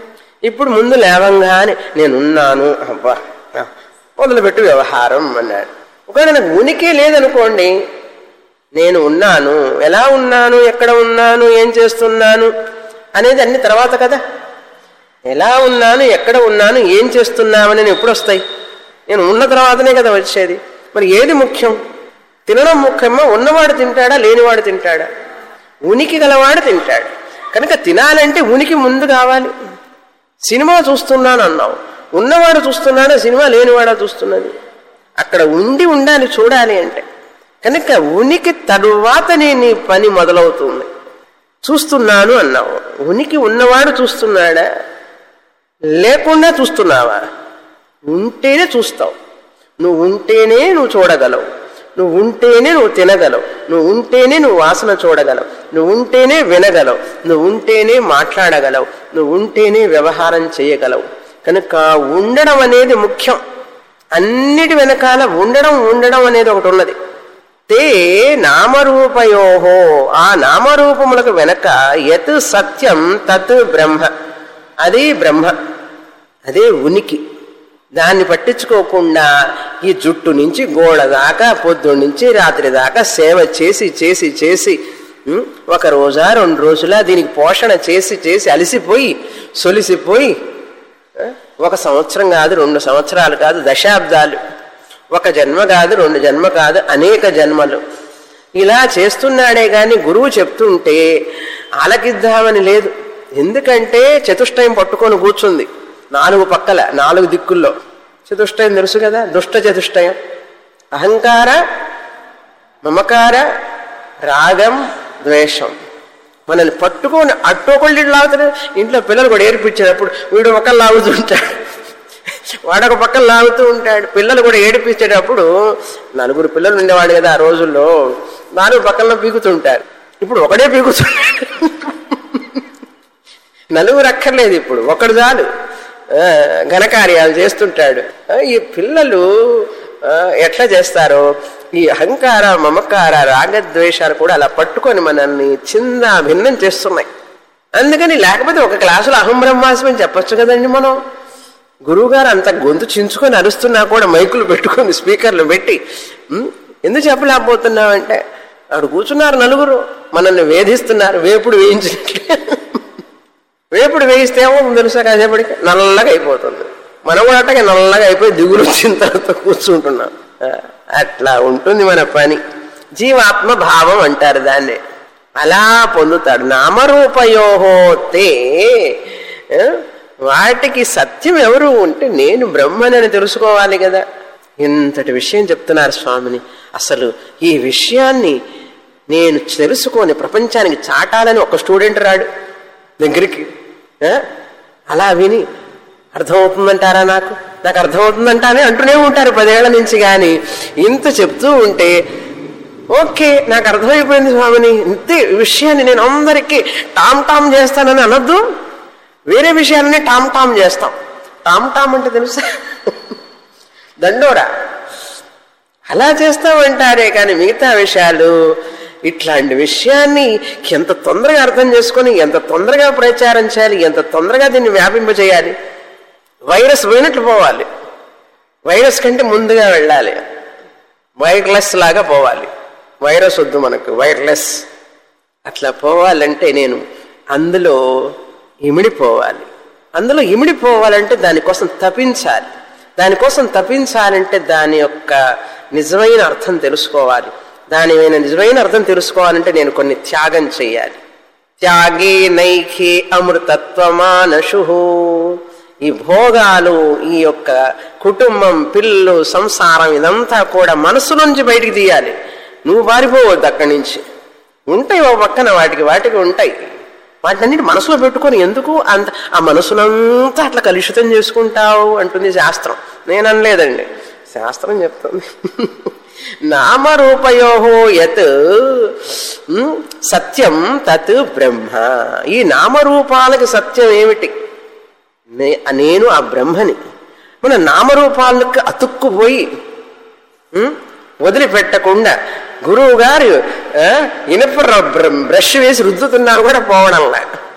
ఇప్పుడు ముందు లేవంగానే నేనున్నాను అబ్బా ఆ, మొదలుపెట్టు వ్యవహారం అన్నాడు ఒకవేళ నాకు ఉనికి లేదనుకోండి నేను ఉన్నాను ఎలా ఉన్నాను ఎక్కడ ఉన్నాను ఏం చేస్తున్నాను అనేది అన్ని తర్వాత కదా ఎలా ఉన్నాను ఎక్కడ ఉన్నాను ఏం చేస్తున్నామని నేను ఎప్పుడు వస్తాయి నేను ఉన్న తర్వాతనే కదా వచ్చేది మరి ఏది ముఖ్యం తినడం ముఖ్యమా ఉన్నవాడు తింటాడా లేనివాడు తింటాడా ఉనికి గలవాడు తింటాడు కనుక తినాలంటే ఉనికి ముందు కావాలి సినిమా చూస్తున్నాను అన్నావు ఉన్నవాడు చూస్తున్నాడా సినిమా లేనివాడా చూస్తున్నది అక్కడ ఉండి ఉండాలి చూడాలి అంటే కనుక ఉనికి తరువాతనే నీ పని మొదలవుతుంది చూస్తున్నాను అన్నావు ఉనికి ఉన్నవాడు చూస్తున్నాడా లేకుండా చూస్తున్నావా ఉంటేనే చూస్తావు నువ్వు ఉంటేనే నువ్వు చూడగలవు నువ్వు ఉంటేనే నువ్వు తినగలవు నువ్వు ఉంటేనే నువ్వు వాసన చూడగలవు నువ్వు ఉంటేనే వినగలవు నువ్వు ఉంటేనే మాట్లాడగలవు నువ్వు ఉంటేనే వ్యవహారం చేయగలవు కనుక ఉండడం అనేది ముఖ్యం అన్నిటి వెనకాల ఉండడం ఉండడం అనేది ఒకటి ఉన్నది తే నామరూపయోహో ఆ నామరూపములకు వెనక యత్ సత్యం తత్ బ్రహ్మ అది బ్రహ్మ అదే ఉనికి దాన్ని పట్టించుకోకుండా ఈ జుట్టు నుంచి గోడ దాకా పొద్దున్న నుంచి రాత్రి దాకా సేవ చేసి చేసి చేసి ఉం, ఒక రోజా రెండు రోజులా దీనికి పోషణ చేసి చేసి అలసిపోయి సొలిసిపోయి ఆ, ఒక సంవత్సరం కాదు రెండు సంవత్సరాలు కాదు దశాబ్దాలు ఒక జన్మ కాదు రెండు జన్మ కాదు అనేక జన్మలు ఇలా చేస్తున్నాడే గాని గురువు చెప్తుంటే ఆలకిద్దామని లేదు ఎందుకంటే చతుష్టయం పట్టుకొని కూర్చుంది నాలుగు పక్కల నాలుగు దిక్కుల్లో చతుష్టయం తెలుసు కదా దుష్ట చతుష్టయం అహంకార మమకార రాగం ద్వేషం మనల్ని పట్టుకొని అట్టోకొళ్ళు లాగుతారు ఇంట్లో పిల్లలు కూడా ఏడిపించేటప్పుడు వీడు ఒకళ్ళు లాగుతుంటాడు వాడొక పక్కన లాగుతూ ఉంటాడు పిల్లలు కూడా ఏడిపించేటప్పుడు నలుగురు పిల్లలు ఉండేవాడు కదా ఆ రోజుల్లో నాలుగు పక్కన పీకుతుంటారు ఇప్పుడు ఒకడే పీకుతున్నాడు నలుగురు అక్కర్లేదు ఇప్పుడు ఒకడు చాలు ఆ, ఘనకార్యాలు చేస్తుంటాడు ఆ, ఈ పిల్లలు ఆ, ఎట్లా చేస్తారో ఈ అహంకార మమకార రాగద్వేషాలు కూడా అలా పట్టుకొని మనల్ని చింద భిన్నం చేస్తున్నాయి అందుకని లేకపోతే ఒక క్లాసులో అహం బ్రహ్మాస్మి అని చెప్పొచ్చు కదండి మనం గురువుగారు అంత గొంతు చించుకొని అరుస్తున్నా కూడా మైకులు పెట్టుకొని స్పీకర్లు పెట్టి "ఉమ్, ఎందుకు చెప్పలేకపోతున్నావంటే అక్కడ కూర్చున్నారు నలుగురు మనల్ని వేధిస్తున్నారు వేపుడు వేయించినట్లే వేపుడు వేయిస్తే ఏమో తెలుసా కాసేపటికి నల్లగా అయిపోతుంది మనం కూడా అట్టగా నల్లగా అయిపోయి దిగులు వచ్చిన తర్వాత కూర్చుంటున్నాం ఆ, అట్లా ఉంటుంది మన పని జీవాత్మ భావం అంటారు దాన్ని అలా పొందుతాడు నామరూపయోహో తే ఆ, వాటికి సత్యం ఎవరు ఉంటే నేను బ్రహ్మనని తెలుసుకోవాలి కదా ఇంతటి విషయం చెప్తున్నారు స్వామిని అసలు ఈ విషయాన్ని నేను తెలుసుకొని ప్రపంచానికి చాటాలని ఒక స్టూడెంట్ రాడు దగ్గరికి ఆ? అలా విని అర్థమవుతుందంటారా నాకు నాకు అర్థమవుతుందంటానే అంటూనే ఉంటారు పదేళ్ల నుంచి కానీ ఇంత చెప్తూ ఉంటే ఓకే నాకు అర్థమైపోయింది స్వామిని ఇంతే విషయాన్ని నేను అందరికీ టామ్ టామ్ చేస్తానని అనొద్దు వేరే విషయాలనే టామ్ టామ్ చేస్తాం టామ్ టామ్ అంటే తెలుసా దండోరా అలా చేస్తామంటారే కానీ మిగతా విషయాలు ఇట్లాంటి విషయాన్ని ఎంత తొందరగా అర్థం చేసుకొని ఎంత తొందరగా ప్రచారం చేయాలి ఎంత తొందరగా దీన్ని వ్యాపింపజేయాలి వైరస్ పోయినట్లు పోవాలి వైరస్ కంటే ముందుగా వెళ్ళాలి వైర్లెస్ లాగా పోవాలి వైరస్ వద్దు మనకు వైర్లెస్ అట్లా పోవాలంటే నేను అందులో ఇమిడిపోవాలి అందులో ఇమిడిపోవాలంటే దానికోసం తపించాలి దానికోసం తపించాలంటే దాని యొక్క నిజమైన అర్థం తెలుసుకోవాలి దాని మీద నిజమైన అర్థం తెలుసుకోవాలంటే నేను కొన్ని త్యాగం చేయాలి త్యాగే నైఖే అమృతత్వమానశు ఈ భోగాలు ఈ యొక్క కుటుంబం పిల్లలు సంసారం ఇదంతా కూడా మనసు నుంచి బయటికి తీయాలి నువ్వు పారిపోవద్దు అక్కడి నుంచి ఉంటాయి ఓ పక్కన వాటికి వాటికి ఉంటాయి వాటినన్నిటి మనసులో పెట్టుకొని ఎందుకు అంత ఆ మనసునంతా అట్లా కలుషితం చేసుకుంటావు అంటుంది శాస్త్రం నేను అనలేదండి శాస్త్రం చెప్తుంది నామరూపయోహో యత్ ఉమ్, సత్యం తత్ బ్రహ్మ ఈ నామరూపాలకి సత్యం ఏమిటి నే- నేను ఆ బ్రహ్మని మన నామరూపాలకు అతుక్కుపోయి ఉమ్, వదిలిపెట్టకుండా గురువు గారు ఆ, ఇనుప ర- బ్ర- బ్రష్ వేసి రుద్దుతున్నారు కూడా పోవడంలా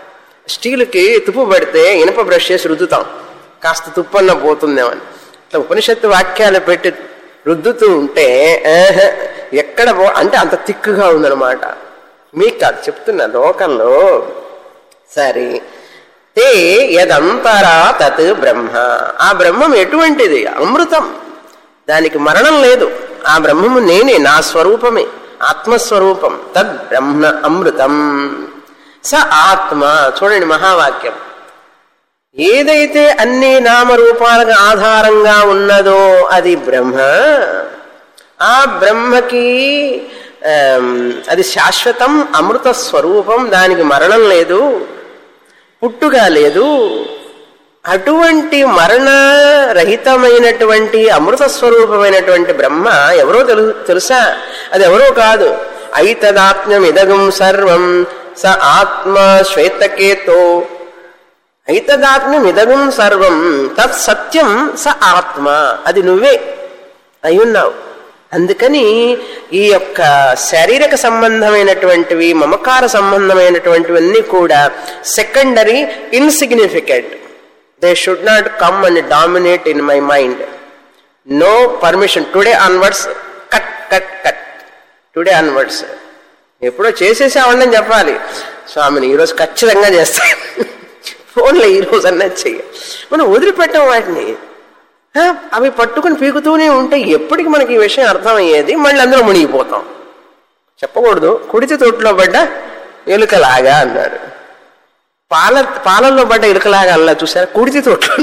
స్టీల్కి తుప్పు పడితే ఇనప బ్రష్ చేసి రుద్దుతాం కాస్త తుప్పన్న పోతుందేమని ఇట్లా ఉపనిషత్తు వాక్యాలు పెట్టి రుద్దుతూ ఉంటే ఆహా, ఎక్కడ పో అంటే అంత తిక్కుగా ఉందన్నమాట మీకు కాదు చెప్తున్నా లోకంలో సరే తే యదంతరా తత్ బ్రహ్మ ఆ బ్రహ్మం ఎటువంటిది అమృతం దానికి మరణం లేదు ఆ బ్రహ్మము నేనే నా స్వరూపమే ఆత్మస్వరూపం తద్ బ్రహ్మ అమృతం స ఆత్మ చూడండి మహావాక్యం ఏదైతే అన్ని నామరూపాలకు ఆధారంగా ఉన్నదో అది బ్రహ్మ ఆ బ్రహ్మకి ఆమ్, అది శాశ్వతం అమృత స్వరూపం దానికి మరణం లేదు పుట్టుక లేదు అటువంటి మరణ రహితమైనటువంటి అమృత స్వరూపమైనటువంటి బ్రహ్మ ఎవరో తెలు తెలుసా అది ఎవరో కాదు ఐతదాత్మ్యం ఇదగం సర్వం స ఆత్మ శ్వేతకేతో ఐతదాత్మ్యం ఇదగం సర్వం తత్ సత్యం స ఆత్మ అది నువ్వే అయ్యున్నావు అందుకని ఈ యొక్క శారీరక సంబంధమైనటువంటివి మమకార సంబంధమైనటువంటివన్నీ కూడా secondary insignificant they should not come and dominate in my mind no permission today onwards cut cut cut today onwards ఎప్పుడో చేసేసామండి అని చెప్పాలి స్వామిని ఈరోజు ఖచ్చితంగా చేస్తాను ఫోన్లో ఈరోజు అన్నది చెయ్యి మనం వదిలిపెట్టాం వాటిని ఆ, అవి పట్టుకుని పీకుతూనే ఉంటే ఎప్పటికి మనకి ఈ విషయం అర్థమయ్యేది మళ్ళీ అందులో మునిగిపోతాం చెప్పకూడదు కుడితి తొట్టులో పడ్డ ఎలుకలాగా అన్నారు పాల పాలల్లో పడ్డ ఎలుకలాగా అలా చూసారా కుడితి తొట్లు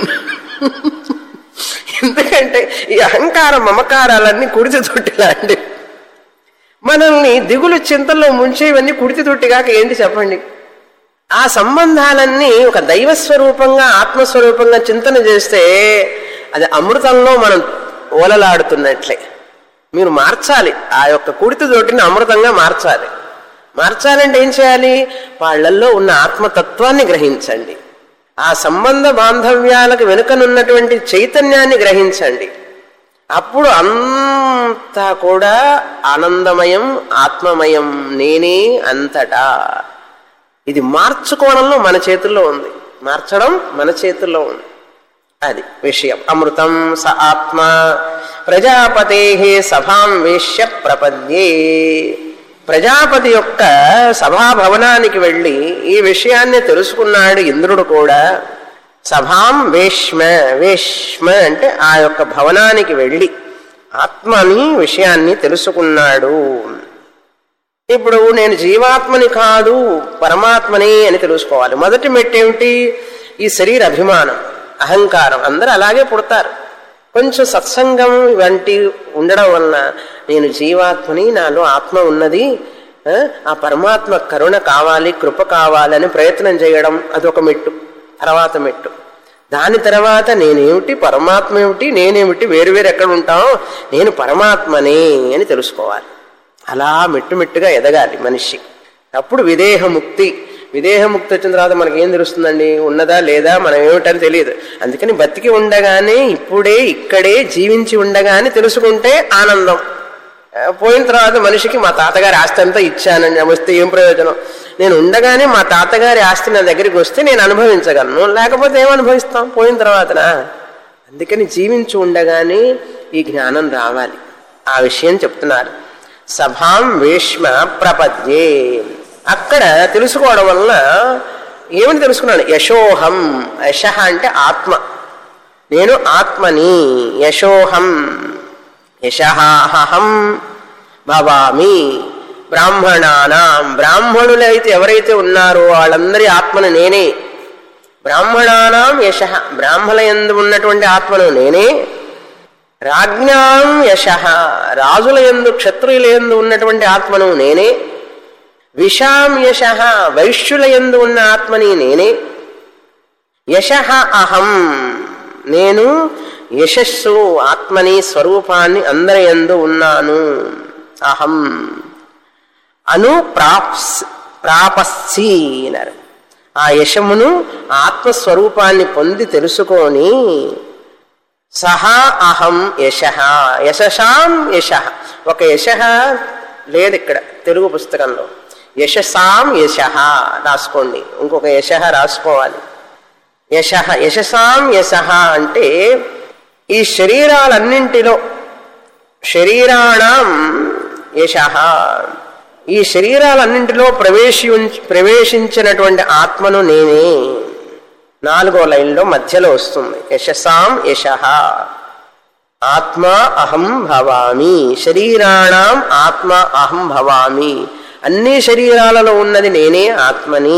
ఎందుకంటే ఈ అహంకార మమకారాలన్నీ కుడితి తొట్టి లాంటివి మనల్ని దిగులు చింతల్లో ముంచేవన్నీ కుడితి తొట్టిగాక ఏంటి చెప్పండి ఆ సంబంధాలన్నీ ఒక దైవ స్వరూపంగా ఆత్మస్వరూపంగా చింతన చేస్తే అది అమృతంలో మనం ఓలలాడుతున్నట్లే మీరు మార్చాలి ఆ యొక్క కుడితి తోటిని అమృతంగా మార్చాలి మార్చాలంటే ఏం చేయాలి వాళ్ళల్లో ఉన్న ఆత్మతత్వాన్ని గ్రహించండి ఆ సంబంధ బాంధవ్యాలకు వెనుకనున్నటువంటి చైతన్యాన్ని గ్రహించండి అప్పుడు అంతా కూడా ఆనందమయం ఆత్మమయం నేనే అంతటా ఇది మార్చుకోవడంలో మన చేతుల్లో ఉంది మార్చడం మన చేతుల్లో ఉంది అది విషయం అమృతం స ఆత్మ ప్రజాపతే సభాం వేశ్య ప్రపద్యే ప్రజాపతి యొక్క సభాభవనానికి వెళ్ళి ఈ విషయాన్ని తెలుసుకున్నాడు ఇంద్రుడు కూడా సభాం వేష్మ వేష్మ అంటే ఆ యొక్క భవనానికి వెళ్ళి ఆత్మని విషయాన్ని తెలుసుకున్నాడు ఇప్పుడు నేను జీవాత్మని కాదు పరమాత్మని అని తెలుసుకోవాలి మొదటి మెట్టేమిటి ఈ శరీర అభిమానం అహంకారం అందరూ అలాగే పుడతారు కొంచెం సత్సంగం వంటి ఉండడం వలన నేను జీవాత్మని నాలో ఆత్మ ఉన్నది ఆ, ఆ పరమాత్మ కరుణ కావాలి కృప కావాలని ప్రయత్నం చేయడం అదొక మెట్టు తర్వాత మెట్టు దాని తర్వాత నేనేమిటి పరమాత్మ ఏమిటి నేనేమిటి వేరు వేరు ఎక్కడ ఉంటాం నేను పరమాత్మనే అని తెలుసుకోవాలి అలా మెట్టు మెట్టుగా ఎదగాలి మనిషి అప్పుడు విదేహముక్తి విదేహముక్తి వచ్చిన తర్వాత మనకి ఏం తెలుస్తుందండి ఉన్నదా లేదా మనం ఏమిటని తెలియదు అందుకని బతికి ఉండగానే ఇప్పుడే ఇక్కడే జీవించి ఉండగానే తెలుసుకుంటే ఆనందం ఆ, పోయిన తర్వాత మనిషికి మా తాతగారి ఆస్తి అంతా ఇచ్చానని వస్తే ఏం ప్రయోజనం నేను ఉండగానే మా తాతగారి ఆస్తి నా దగ్గరికి వస్తే నేను అనుభవించగలను లేకపోతే ఏం అనుభవిస్తాం పోయిన తర్వాతనా అందుకని జీవించి ఉండగానే ఈ జ్ఞానం రావాలి ఆ విషయం చెప్తున్నారు సభాం వేష్మ ప్రపద్యే అక్కడ తెలుసుకోవడం వలన ఏమని తెలుసుకున్నాను యశోహం యశ అంటే ఆత్మ నేను ఆత్మని యశోహం యశహం భవామి బ్రాహ్మణానాం బ్రాహ్మణులైతే ఎవరైతే ఉన్నారో వాళ్ళందరి ఆత్మను నేనే బ్రాహ్మణానాం యశ బ్రాహ్మణ ఎందు ఉన్నటువంటి ఆత్మను నేనే రాజ్ఞాం యశ రాజుల ఎందు క్షత్రియుల ఎందు ఉన్నటువంటి ఆత్మను నేనే విషాం యశ వైశ్యుల ఎందు ఉన్న ఆత్మని నేనే యశ అహం నేను యశస్సు ఆత్మని స్వరూపాన్ని అందరి ఎందు ఉన్నాను అహం అను ప్రాప్స్ ప్రాపస్సి అన్నారు ఆ యశమును ఆత్మస్వరూపాన్ని పొంది తెలుసుకొని సహా అహం యశ యశశాం యశ ఒక యశ లేదు ఇక్కడ తెలుగు పుస్తకంలో యశసాం యశ రాసుకోండి ఇంకొక యశ రాసుకోవాలి యశ యశసాం యశ అంటే ఈ శరీరాలన్నింటిలో శరీరాణం యశ ఈ శరీరాలన్నింటిలో ప్రవేశి ప్రవేశించినటువంటి ఆత్మను నేనే నాలుగో లైన్లో మధ్యలో వస్తుంది యశసాం యశ ఆత్మ అహం భవామి శరీరాణం ఆత్మ అహం భవామి అన్ని శరీరాలలో ఉన్నది నేనే ఆత్మని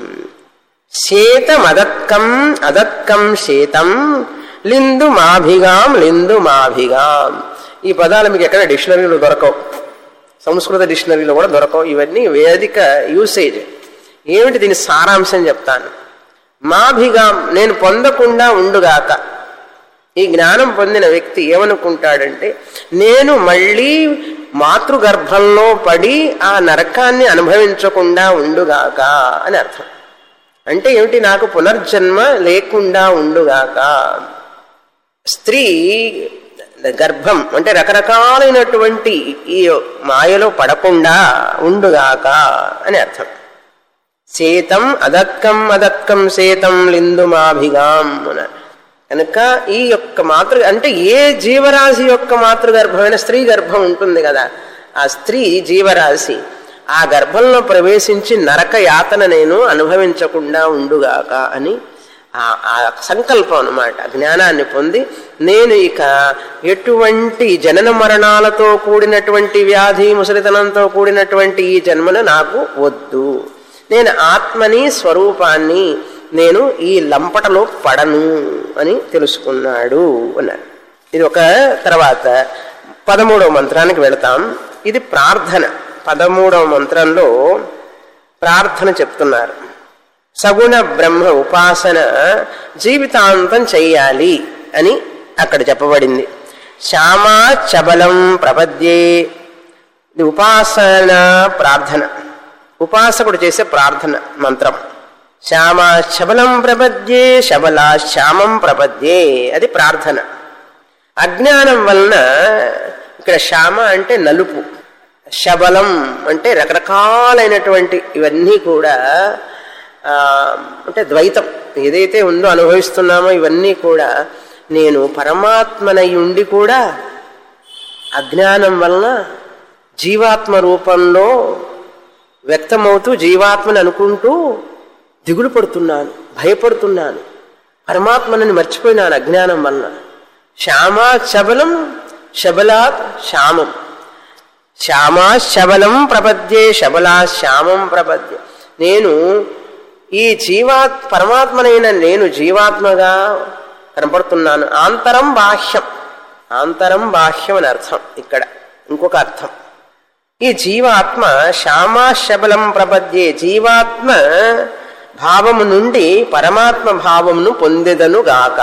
శేతం అదత్కం అదత్కం శేతం లిందు మాభిగాం లిందు మాభిగాం ఈ పదాలు మీకు ఎక్కడ డిక్షనరీలో దొరకవు సంస్కృత డిక్షనరీలో కూడా దొరకవు ఇవన్నీ వేదిక యూసేజ్ ఏమిటి దీని సారాంశం చెప్తాను మాభిగాం నేను పొందకుండా ఉండుగాక ఈ జ్ఞానం పొందిన వ్యక్తి ఏమనుకుంటాడంటే నేను మళ్ళీ మాతృగర్భంలో పడి ఆ నరకాన్ని అనుభవించకుండా ఉండుగాక అని అర్థం అంటే ఏమిటి నాకు పునర్జన్మ లేకుండా ఉండుగాక స్త్రీ గర్భం అంటే రకరకాలైనటువంటి ఈ మాయలో పడకుండా ఉండుగాక అని అర్థం సేతం అదక్కం అదక్కం సేతం లిందు మాభిగాం అన్నారు కనుక ఈ యొక్క మాతృ అంటే ఏ జీవరాశి యొక్క మాతృగర్భమైన స్త్రీ గర్భం ఉంటుంది కదా ఆ స్త్రీ జీవరాశి ఆ గర్భంలో ప్రవేశించి నరక యాతన నేను అనుభవించకుండా ఉండుగాక అని ఆ సంకల్పం అనమాట జ్ఞానాన్ని పొంది నేను ఇక ఎటువంటి జనన మరణాలతో కూడినటువంటి వ్యాధి ముసలితనంతో కూడినటువంటి ఈ జన్మను నాకు వద్దు నేను ఆత్మని స్వరూపాన్ని నేను ఈ లంపటలో పడను అని తెలుసుకున్నాడు అన్నారు ఇది ఒక తర్వాత పదమూడవ మంత్రానికి వెళతాం ఇది ప్రార్థన పదమూడవ మంత్రంలో ప్రార్థన చెప్తున్నారు సగుణ బ్రహ్మ ఉపాసన జీవితాంతం చెయ్యాలి అని అక్కడ చెప్పబడింది శ్యామా చబలం ప్రపద్యే ఇది ఉపాసన ప్రార్థన ఉపాసకుడు చేసే ప్రార్థన మంత్రం శ్యామా శబలం ప్రపద్యే శబలా శ్యామం ప్రపద్యే అది ప్రార్థన అజ్ఞానం వలన ఇక్కడ శ్యామ అంటే నలుపు శబలం అంటే రకరకాలైనటువంటి ఇవన్నీ కూడా అంటే ద్వైతం ఏదైతే ఉందో అనుభవిస్తున్నామో ఇవన్నీ కూడా నేను పరమాత్మనై ఉండి కూడా అజ్ఞానం వలన జీవాత్మ రూపంలో వ్యక్తమవుతూ జీవాత్మని అనుకుంటూ దిగులు పడుతున్నాను భయపడుతున్నాను పరమాత్మనని మర్చిపోయినాను అజ్ఞానం వలన శ్యామా శబలం శబలాత్ శ్యామం శ్యామా శబలం ప్రపద్యే శబలా శ్యామం ప్రపద్యే నేను ఈ జీవాత్ పరమాత్మనైన నేను జీవాత్మగా కనపడుతున్నాను ఆంతరం బాహ్యం ఆంతరం బాహ్యం అని అర్థం ఇక్కడ ఇంకొక అర్థం ఈ జీవాత్మ శ్యామా శబలం ప్రపద్యే జీవాత్మ భావము నుండి పరమాత్మ భావమును పొందెదను గాక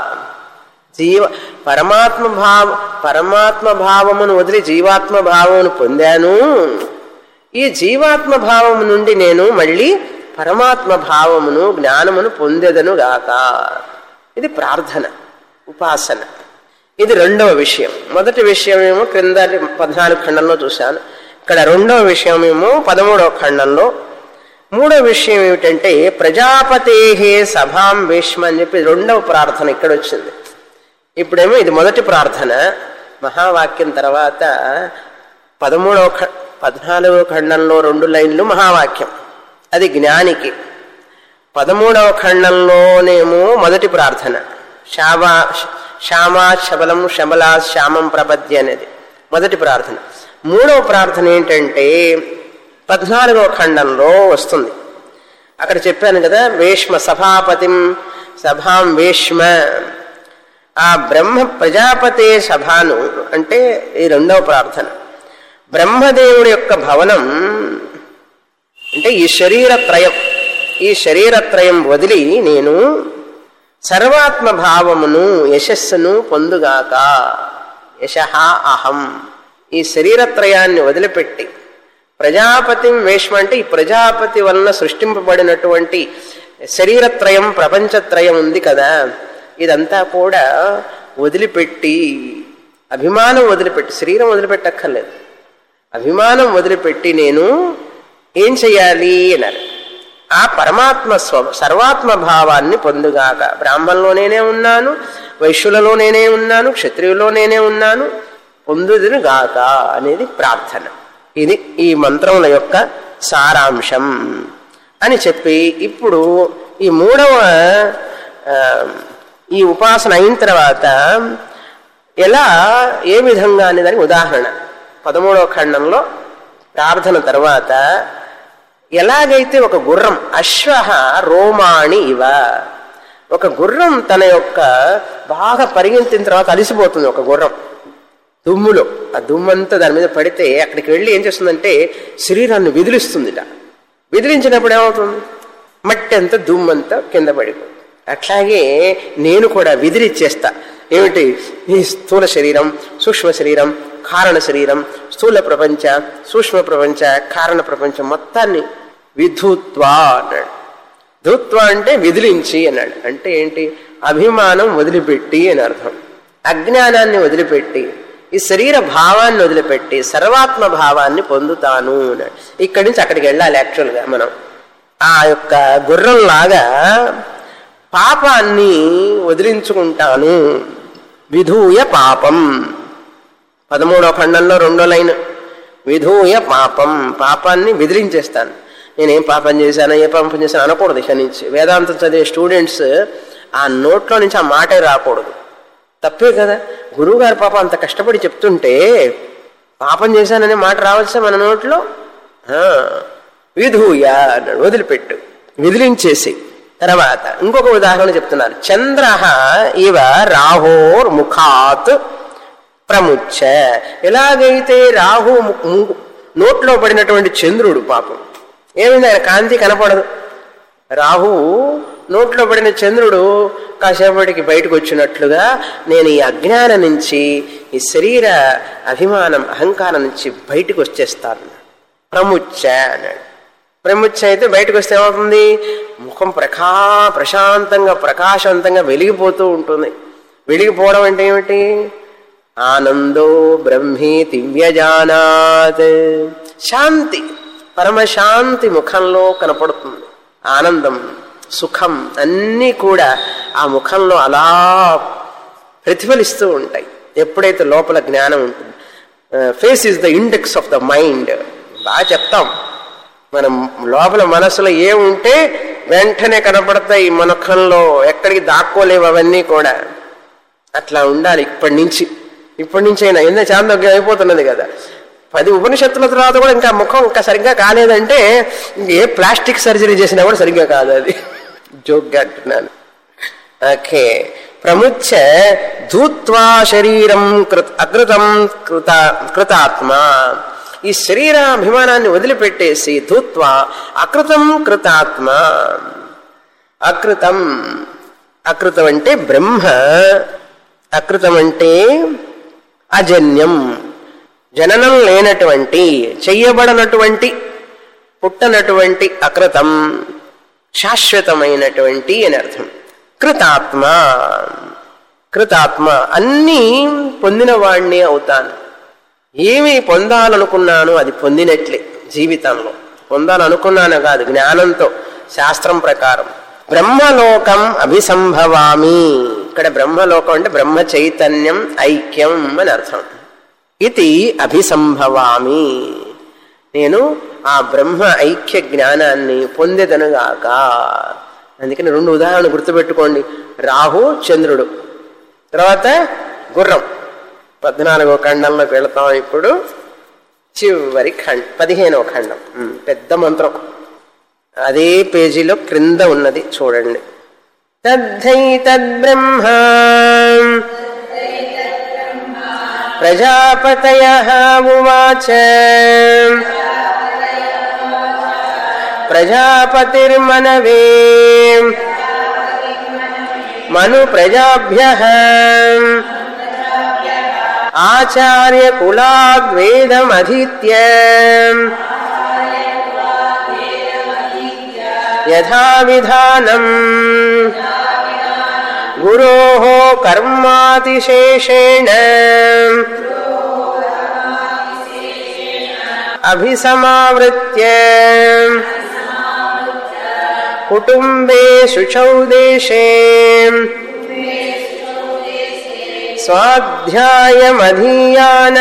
జీవ పరమాత్మ భావ పరమాత్మ భావమును వదిలి జీవాత్మ భావమును పొందాను ఈ జీవాత్మ భావము నుండి నేను మళ్ళీ పరమాత్మ భావమును జ్ఞానమును పొందెదను గాక ఇది ప్రార్థన ఉపాసన ఇది రెండవ విషయం మొదటి విషయం ఏమో క్రింద పద్నాలుగు ఖండంలో చూశాను ఇక్కడ రెండవ విషయం ఏమో పదమూడవ ఖండంలో మూడో విషయం ఏమిటంటే ప్రజాపతేహే సభాం భీష్మ అని చెప్పి రెండవ ప్రార్థన ఇక్కడ వచ్చింది ఇప్పుడేమో ఇది మొదటి ప్రార్థన మహావాక్యం తర్వాత పదమూడవ పద్నాలుగవ ఖండంలో రెండు లైన్లు మహావాక్యం అది జ్ఞానికి పదమూడవ ఖండంలోనేమో మొదటి ప్రార్థన శామా శ్యామా శబలం శబలా శ్యామం ప్రపద్య అనేది మొదటి ప్రార్థన మూడవ ప్రార్థన ఏంటంటే పద్నాలుగవ ఖండంలో వస్తుంది అక్కడ చెప్పాను కదా వేష్మ సభాపతిం సభాం వేష్మ ఆ బ్రహ్మ ప్రజాపతే సభాను అంటే ఈ రెండవ ప్రార్థన బ్రహ్మదేవుడి యొక్క భవనం అంటే ఈ శరీరత్రయం ఈ శరీరత్రయం వదిలి నేను సర్వాత్మ భావమును యశస్సును పొందుగాక యశ అహం ఈ శరీరత్రయాన్ని వదిలిపెట్టి ప్రజాపతి వేష్మ అంటే ఈ ప్రజాపతి వలన సృష్టింపబడినటువంటి శరీరత్రయం ప్రపంచత్రయం ఉంది కదా ఇదంతా కూడా వదిలిపెట్టి అభిమానం వదిలిపెట్టి శరీరం వదిలిపెట్టక్కర్లేదు అభిమానం వదిలిపెట్టి నేను ఏం చెయ్యాలి అన్నారు ఆ పరమాత్మ స్వ సర్వాత్మ భావాన్ని పొందుగాక బ్రాహ్మణంలో నేనే ఉన్నాను వైశ్యులలో నేనే ఉన్నాను క్షత్రియులో నేనే ఉన్నాను పొందుదును గాక అనేది ప్రార్థన ఇది ఈ మంత్రముల యొక్క సారాంశం అని చెప్పి ఇప్పుడు ఈ మూడవ ఆ, ఈ ఉపాసన అయిన తర్వాత ఎలా ఏ విధంగా అనే దానికి ఉదాహరణ పదమూడవ ఖండంలో ప్రార్థన తర్వాత ఎలాగైతే ఒక గుర్రం అశ్వ రోమాణి ఇవ ఒక గుర్రం తన యొక్క బాగా పరిగెత్తిన తర్వాత అలిసిపోతుంది ఒక గుర్రం దుమ్ములో ఆ దుమ్మంతా దాని మీద పడితే అక్కడికి వెళ్ళి ఏం చేస్తుందంటే శరీరాన్ని విదిలిస్తుందిట విదిలించినప్పుడు ఏమవుతుంది మట్టి అంతా దుమ్మంతా కింద పడిపోతుంది అట్లాగే నేను కూడా విదిలిచ్చేస్తా ఏమిటి ఈ స్థూల శరీరం సూక్ష్మ శరీరం కారణ శరీరం స్థూల ప్రపంచ సూక్ష్మ ప్రపంచ కారణ ప్రపంచం మొత్తాన్ని విధుత్వా అన్నాడు ధుత్వ అంటే విదిలించి అన్నాడు అంటే ఏంటి అభిమానం వదిలిపెట్టి అని అర్థం అజ్ఞానాన్ని వదిలిపెట్టి ఈ శరీర భావాన్ని వదిలిపెట్టి సర్వాత్మ భావాన్ని పొందుతాను అన్నాడు ఇక్కడి నుంచి అక్కడికి వెళ్ళాలి యాక్చువల్గా మనం ఆ యొక్క గుర్రంలాగా పాపాన్ని వదిలించుకుంటాను విధూయ పాపం పదమూడవ ఖండంలో రెండో లైన్ విధూయ పాపం పాపాన్ని విదిలించేస్తాను నేనేం పాపం చేశాను ఏ పాపం చేశాను అనకూడదు ఇక నుంచి వేదాంతం చదివే స్టూడెంట్స్ ఆ నోట్లో నుంచి ఆ మాటే రాకూడదు తప్పే కదా గురువుగారు పాపం అంత కష్టపడి చెప్తుంటే పాపం చేశాననే మాట రావచ్చా మన నోట్లో ఆ, విధూయ అన్నాడు వదిలిపెట్టు విదిలించేసి తర్వాత ఇంకొక ఉదాహరణ చెప్తున్నారు చంద్ర ఇవ రాహోర్ ముఖాత్ ప్రముచ్చ ఎలాగైతే రాహు ము- ము- నోట్లో పడినటువంటి చంద్రుడు పాపం ఏమైంది ఆయన కాంతి కనపడదు రాహు నోట్లో పడిన చంద్రుడు కాసేపటికి బయటకు వచ్చినట్లుగా నేను ఈ అజ్ఞానం నుంచి ఈ శరీర అభిమానం అహంకారం నుంచి బయటకు వచ్చేస్తాను ప్రముచ్చ అన్నాడు ప్రముచ్చ అయితే బయటకు వస్తే ఏమవుతుంది ముఖం ప్రకా ప్రశాంతంగా ప్రకాశవంతంగా వెలిగిపోతూ ఉంటుంది వెలిగిపోవడం అంటే ఏమిటి ఆనందో బ్రహ్మేతి వ్యజానాత్ శాంతి పరమశాంతి ముఖంలో కనపడుతుంది ఆనందం సుఖం అన్నీ కూడా ఆ ముఖంలో అలా ప్రతిఫలిస్తూ ఉంటాయి ఎప్పుడైతే లోపల జ్ఞానం ఉంటుంది face is the index of the mind బాగా చెప్తాం మనం లోపల మనసులో ఏముంటే వెంటనే కనపడతాయి ఈ ముఖంలో ఎక్కడికి దాక్కోలేవు అవన్నీ కూడా అట్లా ఉండాలి ఇప్పటి నుంచి ఇప్పటి నుంచి అయినా ఎన్న చాందోగ్యం అయిపోతున్నది కదా పది ఉపనిషత్తుల తర్వాత కూడా ఇంకా ముఖం ఇంకా సరిగ్గా కాలేదంటే ఇంక ఏ ప్లాస్టిక్ సర్జరీ చేసినా కూడా సరిగ్గా కాదు అది జోక్గా అంటున్నాను ఓకే ప్రముచ్చ ధూత్వా శరీరం కృత అకృతం కృత కృతాత్మ ఈ శరీరాభిమానాన్ని వదిలిపెట్టేసి ధూత్వా అకృతం కృతాత్మ అకృతం అకృతం అంటే బ్రహ్మ అకృతం అంటే అజన్యం జననం లేనటువంటి చెయ్యబడనటువంటి పుట్టనటువంటి అకృతం శాశ్వతమైనటువంటి అని అర్థం కృతాత్మ కృతాత్మ అన్నీ పొందిన వాణ్ణి అవుతాను ఏమి పొందాలనుకున్నాను అది పొందినట్లే జీవితంలో పొందాలనుకున్నాను కాదు జ్ఞానంతో శాస్త్రం ప్రకారం బ్రహ్మలోకం అభిసంభవామి ఇక్కడ బ్రహ్మలోకం అంటే బ్రహ్మ చైతన్యం ఐక్యం అని అర్థం ఇది అభిసంభవామి నేను ఆ బ్రహ్మ ఐక్య జ్ఞానాన్ని పొందెదనుగాక అందుకని రెండు ఉదాహరణలు గుర్తుపెట్టుకోండి రాహు చంద్రుడు తర్వాత గుర్రం పద్నాలుగో ఖండంలోకి వెళతాం ఇప్పుడు చివరి ఖండ పదిహేనవ ఖండం ఉమ్, పెద్ద మంత్రం అదే పేజీలో క్రింద ఉన్నది చూడండి తద్ధై తద్బ్రహ్మ ప్రజాపతయ ఉవాచ ప్రజాపతిర్మనవే మను ప్రజాభ్య ఆచార్య కులాద్వేదమధీత్య యథావిధానం గురో కర్మాతిశేషేణ అభిసమావృత్య కుటుంబే శుచౌ దేశే స్వాధ్యాయమధీయాన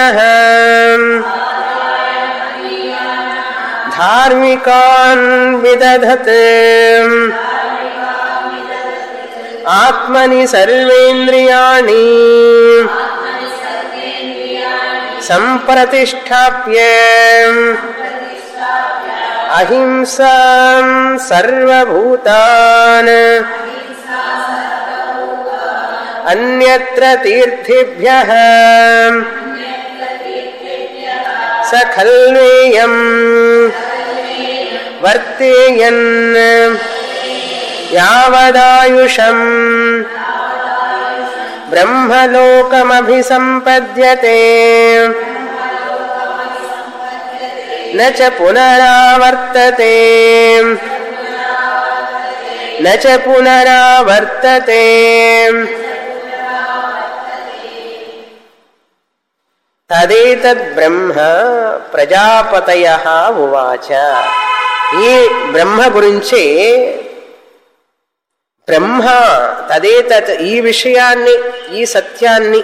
ధార్మికాన్ విదధత్ ఆత్మని సర్వేంద్రియాణి సంప్రతిష్టాప్య అహింసాం సర్వభూతాన్ అన్యత్ర తీర్థేభ్యః స ఖల్వేయం వర్తేయన్ యావదాయుషం బ్రహ్మలోకమభిసంపద్యతే న చ పునరావర్తతే న చ పునరావర్తతే తదేతద్బ్రహ్మ ప్రజాపతయ ఉవాచ ఈ బ్రహ్మ గురించి బ్రహ్మ తదేతత్ ఈ విషయాన్ని ఈ సత్యాన్ని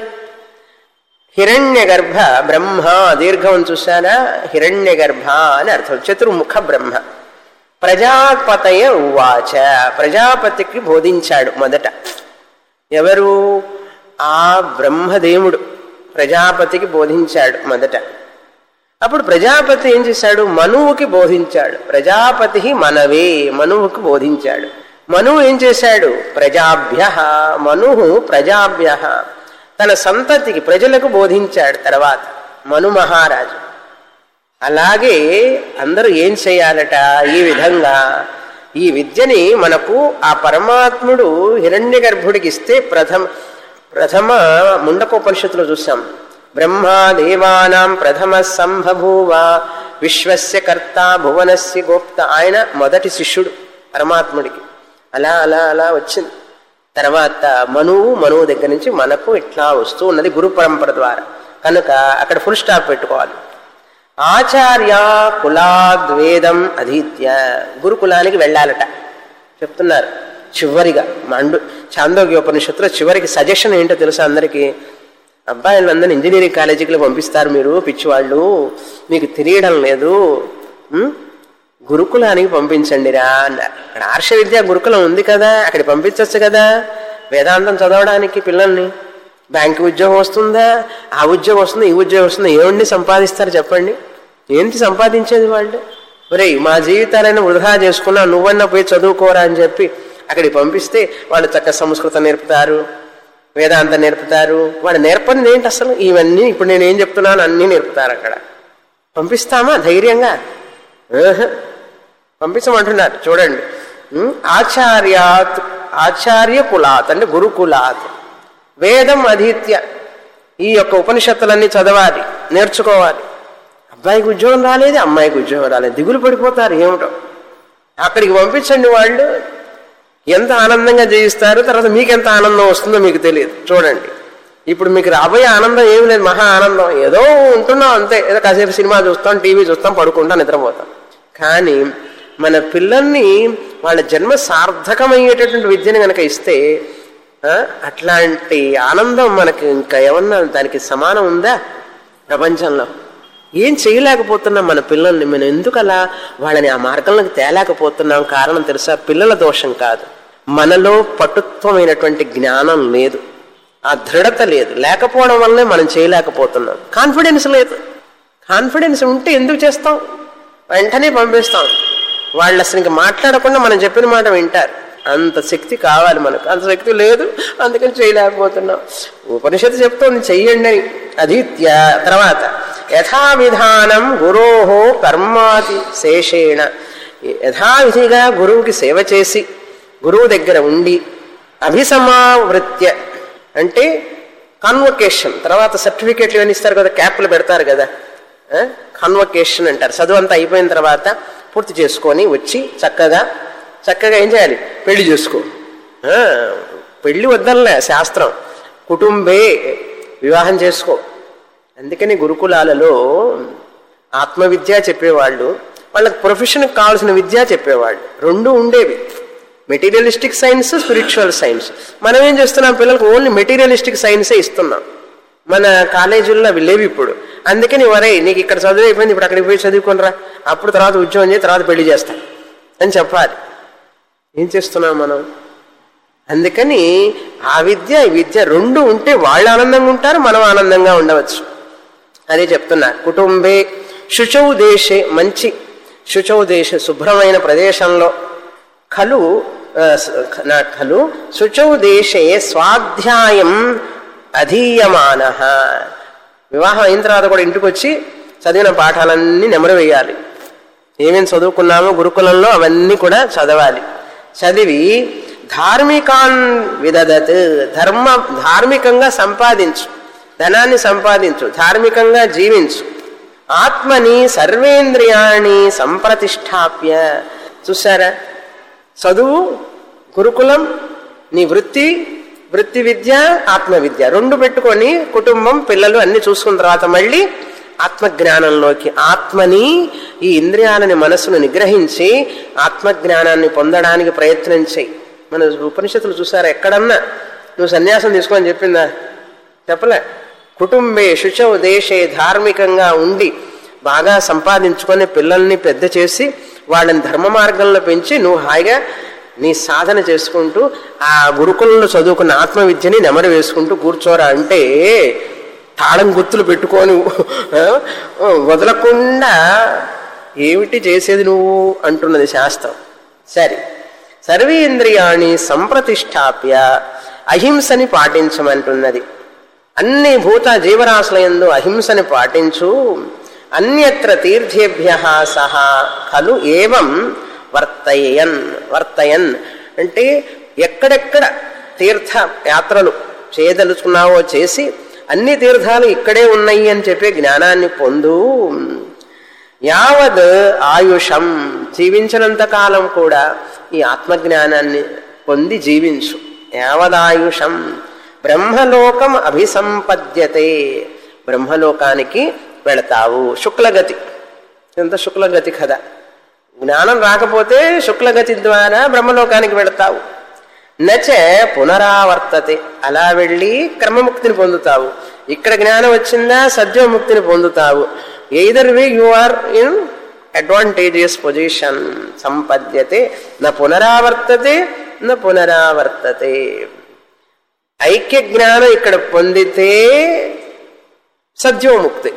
హిరణ్య గర్భ బ్రహ్మ దీర్ఘం చూసారా హిరణ్య గర్భ అని అర్థం చతుర్ముఖ బ్రహ్మ ప్రజాపతయ ఉవాచ ప్రజాపతికి బోధించాడు మొదట ఎవరు ఆ బ్రహ్మదేవుడు ప్రజాపతికి బోధించాడు మొదట అప్పుడు ప్రజాపతి ఏం చేశాడు మనువుకి బోధించాడు ప్రజాపతి మనవే మనువుకి బోధించాడు మనువు ఏం చేశాడు ప్రజాభ్య మనువు ప్రజాభ్య తన సంతతికి ప్రజలకు బోధించాడు తర్వాత మను మహారాజు అలాగే అందరూ ఏం చేయాలట ఈ విధంగా ఈ విద్యని మనకు ఆ పరమాత్ముడు హిరణ్య గర్భుడికి ఇస్తే ప్రథమ ప్రథమ ముండకోపనిషత్తులో చూసాం బ్రహ్మా దేవానాం ప్రథమ సంభభూవ విశ్వస్య కర్త భువనస్య గోప్త ఆయన మొదటి శిష్యుడు పరమాత్ముడికి అలా అలా అలా వచ్చింది తర్వాత మనువు మనువు దగ్గర నుంచి మనకు ఇట్లా వస్తూ ఉన్నది గురు పరంపర ద్వారా కనుక అక్కడ ఫుల్ స్టాప్ పెట్టుకోవాలి ఆచార్య కులాద్వేదం అధీత్య గురుకులానికి వెళ్ళాలట చెప్తున్నారు చివరిగా మండు చాందోగ్యోపనిషత్తులో చివరికి సజెషన్ ఏంటో తెలుసా అందరికీ అబ్బాయిలందరినీ ఇంజనీరింగ్ కాలేజీకి పంపిస్తారు మీరు పిచ్చివాళ్ళు మీకు తెలియడం లేదు ఉం? గురుకులానికి పంపించండిరా అన్నారు అక్కడ ఆర్ష విద్య గురుకులం ఉంది కదా అక్కడికి పంపించవచ్చు కదా వేదాంతం చదవడానికి పిల్లల్ని బ్యాంకు ఉద్యోగం వస్తుందా ఆ ఉద్యోగం వస్తుంది ఈ ఉద్యోగం వస్తుంది ఏమండి సంపాదిస్తారు చెప్పండి ఏంటి సంపాదించేది వాళ్ళు ఒరేయ్ మా జీవితాలైనా వృధా చేసుకున్నా నువ్వన్నా పోయి చదువుకోరా అని చెప్పి అక్కడికి పంపిస్తే వాళ్ళు చక్క సంస్కృతం నేర్పుతారు వేదాంతం నేర్పుతారు వాళ్ళు నేర్పనిది ఏంటి అసలు ఇవన్నీ ఇప్పుడు నేను ఏం చెప్తున్నాను అన్నీ నేర్పుతారు అక్కడ పంపిస్తామా ధైర్యంగా ఆహా. పంపించమంటున్నారు చూడండి ఉం? ఆచార్యాత్ ఆచార్య కులాత్ అంటే గురుకులాత్ వేదం అధీత్య ఈ యొక్క ఉపనిషత్తులన్నీ చదవాలి నేర్చుకోవాలి అబ్బాయికి ఉద్యోగం రాలేదు అమ్మాయికి ఉద్యోగం రాలేదు దిగులు పడిపోతారు ఏమిటో అక్కడికి పంపించండి వాళ్ళు ఎంత ఆనందంగా జీవిస్తారు తర్వాత మీకు ఎంత ఆనందం వస్తుందో మీకు తెలియదు చూడండి ఇప్పుడు మీకు రాబోయే ఆనందం ఏమి లేదు మహా ఆనందం ఏదో ఉంటున్నాం అంతే ఏదో కాసేపు సినిమా చూస్తాం టీవీ చూస్తాం పడుకుంటాం నిద్రపోతాం కానీ మన పిల్లల్ని వాళ్ళ జన్మ సార్థకమయ్యేటటువంటి విద్యను కనుక ఇస్తే ఆ, అట్లాంటి ఆనందం మనకి ఇంకా ఏమన్నా దానికి సమానం ఉందా ప్రపంచంలో ఏం చేయలేకపోతున్నాం మన పిల్లల్ని మనం ఎందుకు అలా వాళ్ళని ఆ మార్గంలోకి తేలేకపోతున్నాం కారణం తెలుసా పిల్లల దోషం కాదు మనలో పటుత్వమైనటువంటి జ్ఞానం లేదు ఆ దృఢత లేదు లేకపోవడం వల్లనే మనం చేయలేకపోతున్నాం కాన్ఫిడెన్స్ లేదు కాన్ఫిడెన్స్ ఉంటే ఎందుకు చేస్తాం వెంటనే పంపిస్తాం వాళ్ళు అసలు ఇంకా మాట్లాడకుండా మనం చెప్పిన మాట వింటారు అంత శక్తి కావాలి మనకు అంత శక్తి లేదు అందుకని చేయలేకపోతున్నాం ఉపనిషత్తు చెప్తోంది చెయ్యండి అని అధీత్య తర్వాత యథావిధానం గురోహో కర్మాతి శేషేణ యథావిధిగా గురువుకి సేవ చేసి గురువు దగ్గర ఉండి అభిసమావృత్య అంటే కాన్వకేషన్ తర్వాత సర్టిఫికేట్లు ఇవన్నీ ఇస్తారు కదా క్యాప్లు పెడతారు కదా కాన్వకేషన్ అంటారు చదువు అంతా అయిపోయిన తర్వాత పూర్తి చేసుకొని వచ్చి చక్కగా చక్కగా ఏం చేయాలి పెళ్లి చేసుకో ఆ, పెళ్లి వద్దనలే శాస్త్రం కుటుంబే వివాహం చేసుకో అందుకని గురుకులాలలో ఆత్మవిద్య చెప్పేవాళ్ళు వాళ్ళకి ప్రొఫెషన్కి కావాల్సిన విద్య చెప్పేవాళ్ళు రెండు ఉండేవి మెటీరియలిస్టిక్ సైన్స్ స్పిరిచువల్ సైన్స్ మనం ఏం చేస్తున్నాం పిల్లలకు ఓన్లీ మెటీరియలిస్టిక్ సైన్సే ఇస్తున్నాం మన కాలేజీల్లో అవి లేవు ఇప్పుడు అందుకని వరే నీకు ఇక్కడ చదువు అయిపోయింది ఇప్పుడు అక్కడికి పోయి చదువుకోనరా అప్పుడు తర్వాత ఉద్యోగం చేసి తర్వాత పెళ్లి చేస్తా అని చెప్పాలి ఏం చేస్తున్నాం మనం అందుకని ఆ విద్య ఈ విద్య రెండు ఉంటే వాళ్ళు ఆనందంగా ఉంటారు మనం ఆనందంగా ఉండవచ్చు అదే చెప్తున్నా కుటుంబే శుచౌ దేశే మంచి శుచౌ దేశ శుభ్రమైన ప్రదేశంలో ఖలు ఆ, స- నా ఖలు శుచౌ దేశే స్వాధ్యాయం అధీయమాన వివాహం అయిన తర్వాత కూడా ఇంటికి వచ్చి చదివిన పాఠాలన్నీ నెమరు వేయాలి ఏమేమి చదువుకున్నామో గురుకులంలో అవన్నీ కూడా చదవాలి చదివి ధార్మికాన్ విదదత్ ధర్మ ధార్మికంగా సంపాదించు ధనాన్ని సంపాదించు ధార్మికంగా జీవించు ఆత్మని సర్వేంద్రియాణి సంప్రతిష్టాప్య చూసారా చదువు గురుకులం నీ వృత్తి వృత్తి విద్య ఆత్మ విద్య రెండు పెట్టుకొని కుటుంబం పిల్లలు అన్ని చూసుకున్న తర్వాత మళ్ళీ ఆత్మజ్ఞానంలోకి ఆత్మని ఈ ఇంద్రియాలని మనస్సును నిగ్రహించి ఆత్మజ్ఞానాన్ని పొందడానికి ప్రయత్నం చేయి మన ఉపనిషత్తులు చూసారా ఎక్కడన్నా నువ్వు సన్యాసం తీసుకోని చెప్పిందా చెప్పలే కుటుంబే శుచౌ దేశే ధార్మికంగా ఉండి బాగా సంపాదించుకొని పిల్లల్ని పెద్ద చేసి వాళ్ళని ధర్మ మార్గంలో పెంచి నువ్వు హాయిగా నీ సాధన చేసుకుంటూ ఆ గురుకులంలో చదువుకున్న ఆత్మవిద్యని నెమరు వేసుకుంటూ కూర్చోరా అంటే తాళం గుర్తులు పెట్టుకొని ఆ, వదలకుండా ఏమిటి చేసేది నువ్వు అంటున్నది శాస్త్రం సరే సర్వేంద్రియాణి సంప్రతిష్టాప్య అహింసని పాటించమంటున్నది అన్ని భూత జీవరాశులయందు అహింసని పాటించు అన్యత్ర తీర్థేభ్య సహా ఖలు ఏవం వర్తయన్ వర్తయన్ అంటే ఎక్కడెక్కడ తీర్థ యాత్రలు చేయదలుచుకున్నావో చేసి అన్ని తీర్థాలు ఇక్కడే ఉన్నాయి అని చెప్పే జ్ఞానాన్ని పొందు యావద్ ఆయుషం జీవించినంత కాలం కూడా ఈ ఆత్మజ్ఞానాన్ని పొంది జీవించు యావదాయుషం బ్రహ్మలోకం అభిసంపద్యతే బ్రహ్మలోకానికి వెళతావు శుక్లగతి ఎంత శుక్లగతి కథ జ్ఞానం రాకపోతే శుక్లగతి ద్వారా బ్రహ్మలోకానికి వెళతావు నచే పునరావర్తతే అలా వెళ్ళి క్రమముక్తిని పొందుతావు ఇక్కడ జ్ఞానం వచ్చిందా సద్యోముక్తిని పొందుతావు either way you are in advantageous position సంపద్యతే న పునరావర్తతే న పునరావర్తతే ఐక్య జ్ఞానం ఇక్కడ పొందితే సద్యోముక్తి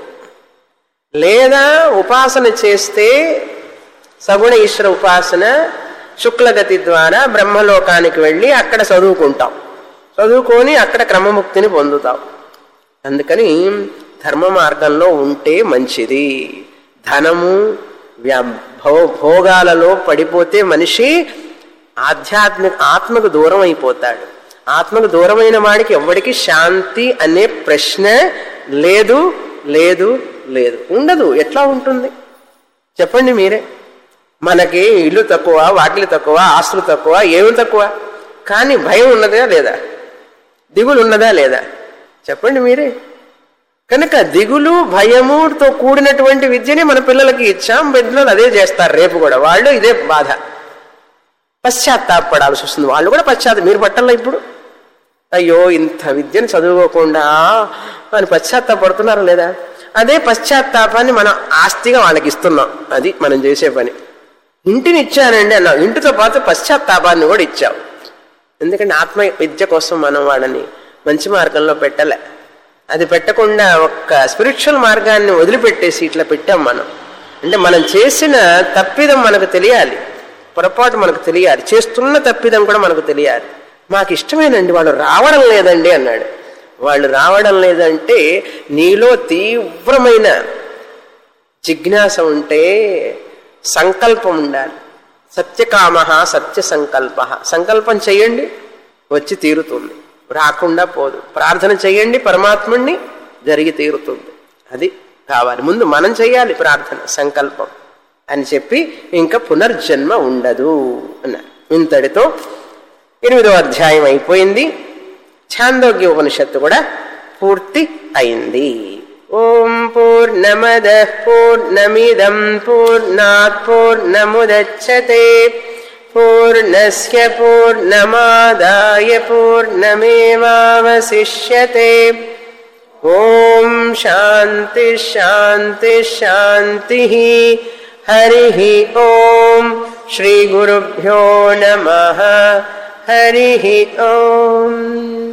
లేదా ఉపాసన చేస్తే సగుణ ఈశ్వర ఉపాసన శుక్లగతి ద్వారా బ్రహ్మలోకానికి వెళ్ళి అక్కడ చదువుకుంటాం చదువుకొని అక్కడ క్రమముక్తిని పొందుతాం అందుకని ధర్మ మార్గంలో ఉంటే మంచిది ధనము వ్యా- భో- భోగాలలో పడిపోతే మనిషి ఆధ్యాత్మిక ఆత్మకు దూరం అయిపోతాడు ఆత్మకు దూరమైన వాడికి ఎవ్వడికి శాంతి అనే ప్రశ్న లేదు లేదు లేదు ఉండదు ఎట్లా ఉంటుంది చెప్పండి మీరే మనకి ఇల్లు తక్కువ వాకిలి తక్కువ ఆస్తులు తక్కువ ఏమి తక్కువ కానీ భయం ఉన్నదా లేదా దిగులు ఉన్నదా లేదా చెప్పండి మీరే కనుక దిగులు భయముతో కూడినటువంటి విద్యని మన పిల్లలకి ఇచ్చాం బిడ్డలు అదే చేస్తారు రేపు కూడా వాళ్ళు ఇదే బాధ పశ్చాత్తాపడాల్సి వస్తుంది వాళ్ళు కూడా పశ్చాత్త మీరు పట్టాలా ఇప్పుడు అయ్యో ఇంత విద్యను చదువుకోకుండా అని పశ్చాత్తాపడుతున్నారా లేదా అదే పశ్చాత్తాపాన్ని మనం ఆస్తిగా వాళ్ళకి ఇస్తున్నాం అది మనం చేసే పని ఇంటిని ఇచ్చానండి అన్నావు ఇంటితో పాటు పశ్చాత్తాపాన్ని కూడా ఇచ్చావు ఎందుకంటే ఆత్మ విద్య కోసం మనం వాళ్ళని మంచి మార్గంలో పెట్టలే అది పెట్టకుండా ఒక్క స్పిరిచువల్ మార్గాన్ని వదిలిపెట్టేసి ఇట్లా పెట్టాం మనం అంటే మనం చేసిన తప్పిదం మనకు తెలియాలి పొరపాటు మనకు తెలియాలి చేస్తున్న తప్పిదం కూడా మనకు తెలియాలి మాకు ఇష్టమేనండి వాళ్ళు రావడం లేదండి అన్నాడు వాళ్ళు రావడం లేదంటే నీలో తీవ్రమైన జిజ్ఞాస ఉంటే సంకల్పం ఉండాలి సత్యకామ సత్య సంకల్ప సంకల్పం చేయండి వచ్చి తీరుతుంది రాకుండా పోదు ప్రార్థన చేయండి పరమాత్ముణ్ణి జరిగి తీరుతుంది అది కావాలి ముందు మనం చేయాలి ప్రార్థన సంకల్పం అని చెప్పి ఇంకా పునర్జన్మ ఉండదు అన్నారు ఇంతటితో ఎనిమిదో అధ్యాయం అయిపోయింది ఛాందోగ్య ఉపనిషత్తు కూడా పూర్తి అయింది ఓం పూర్ణమదః పూర్ణమిదం పూర్ణాత్ పూర్ణముదచ్చతే పూర్ణస్య పూర్ణమాదాయ పూర్ణమేవావశిష్యతే ఓం శాంతి శాంతి శాంతి హరి ఓం శ్రీ గురుభ్యో నమ హరి ఓం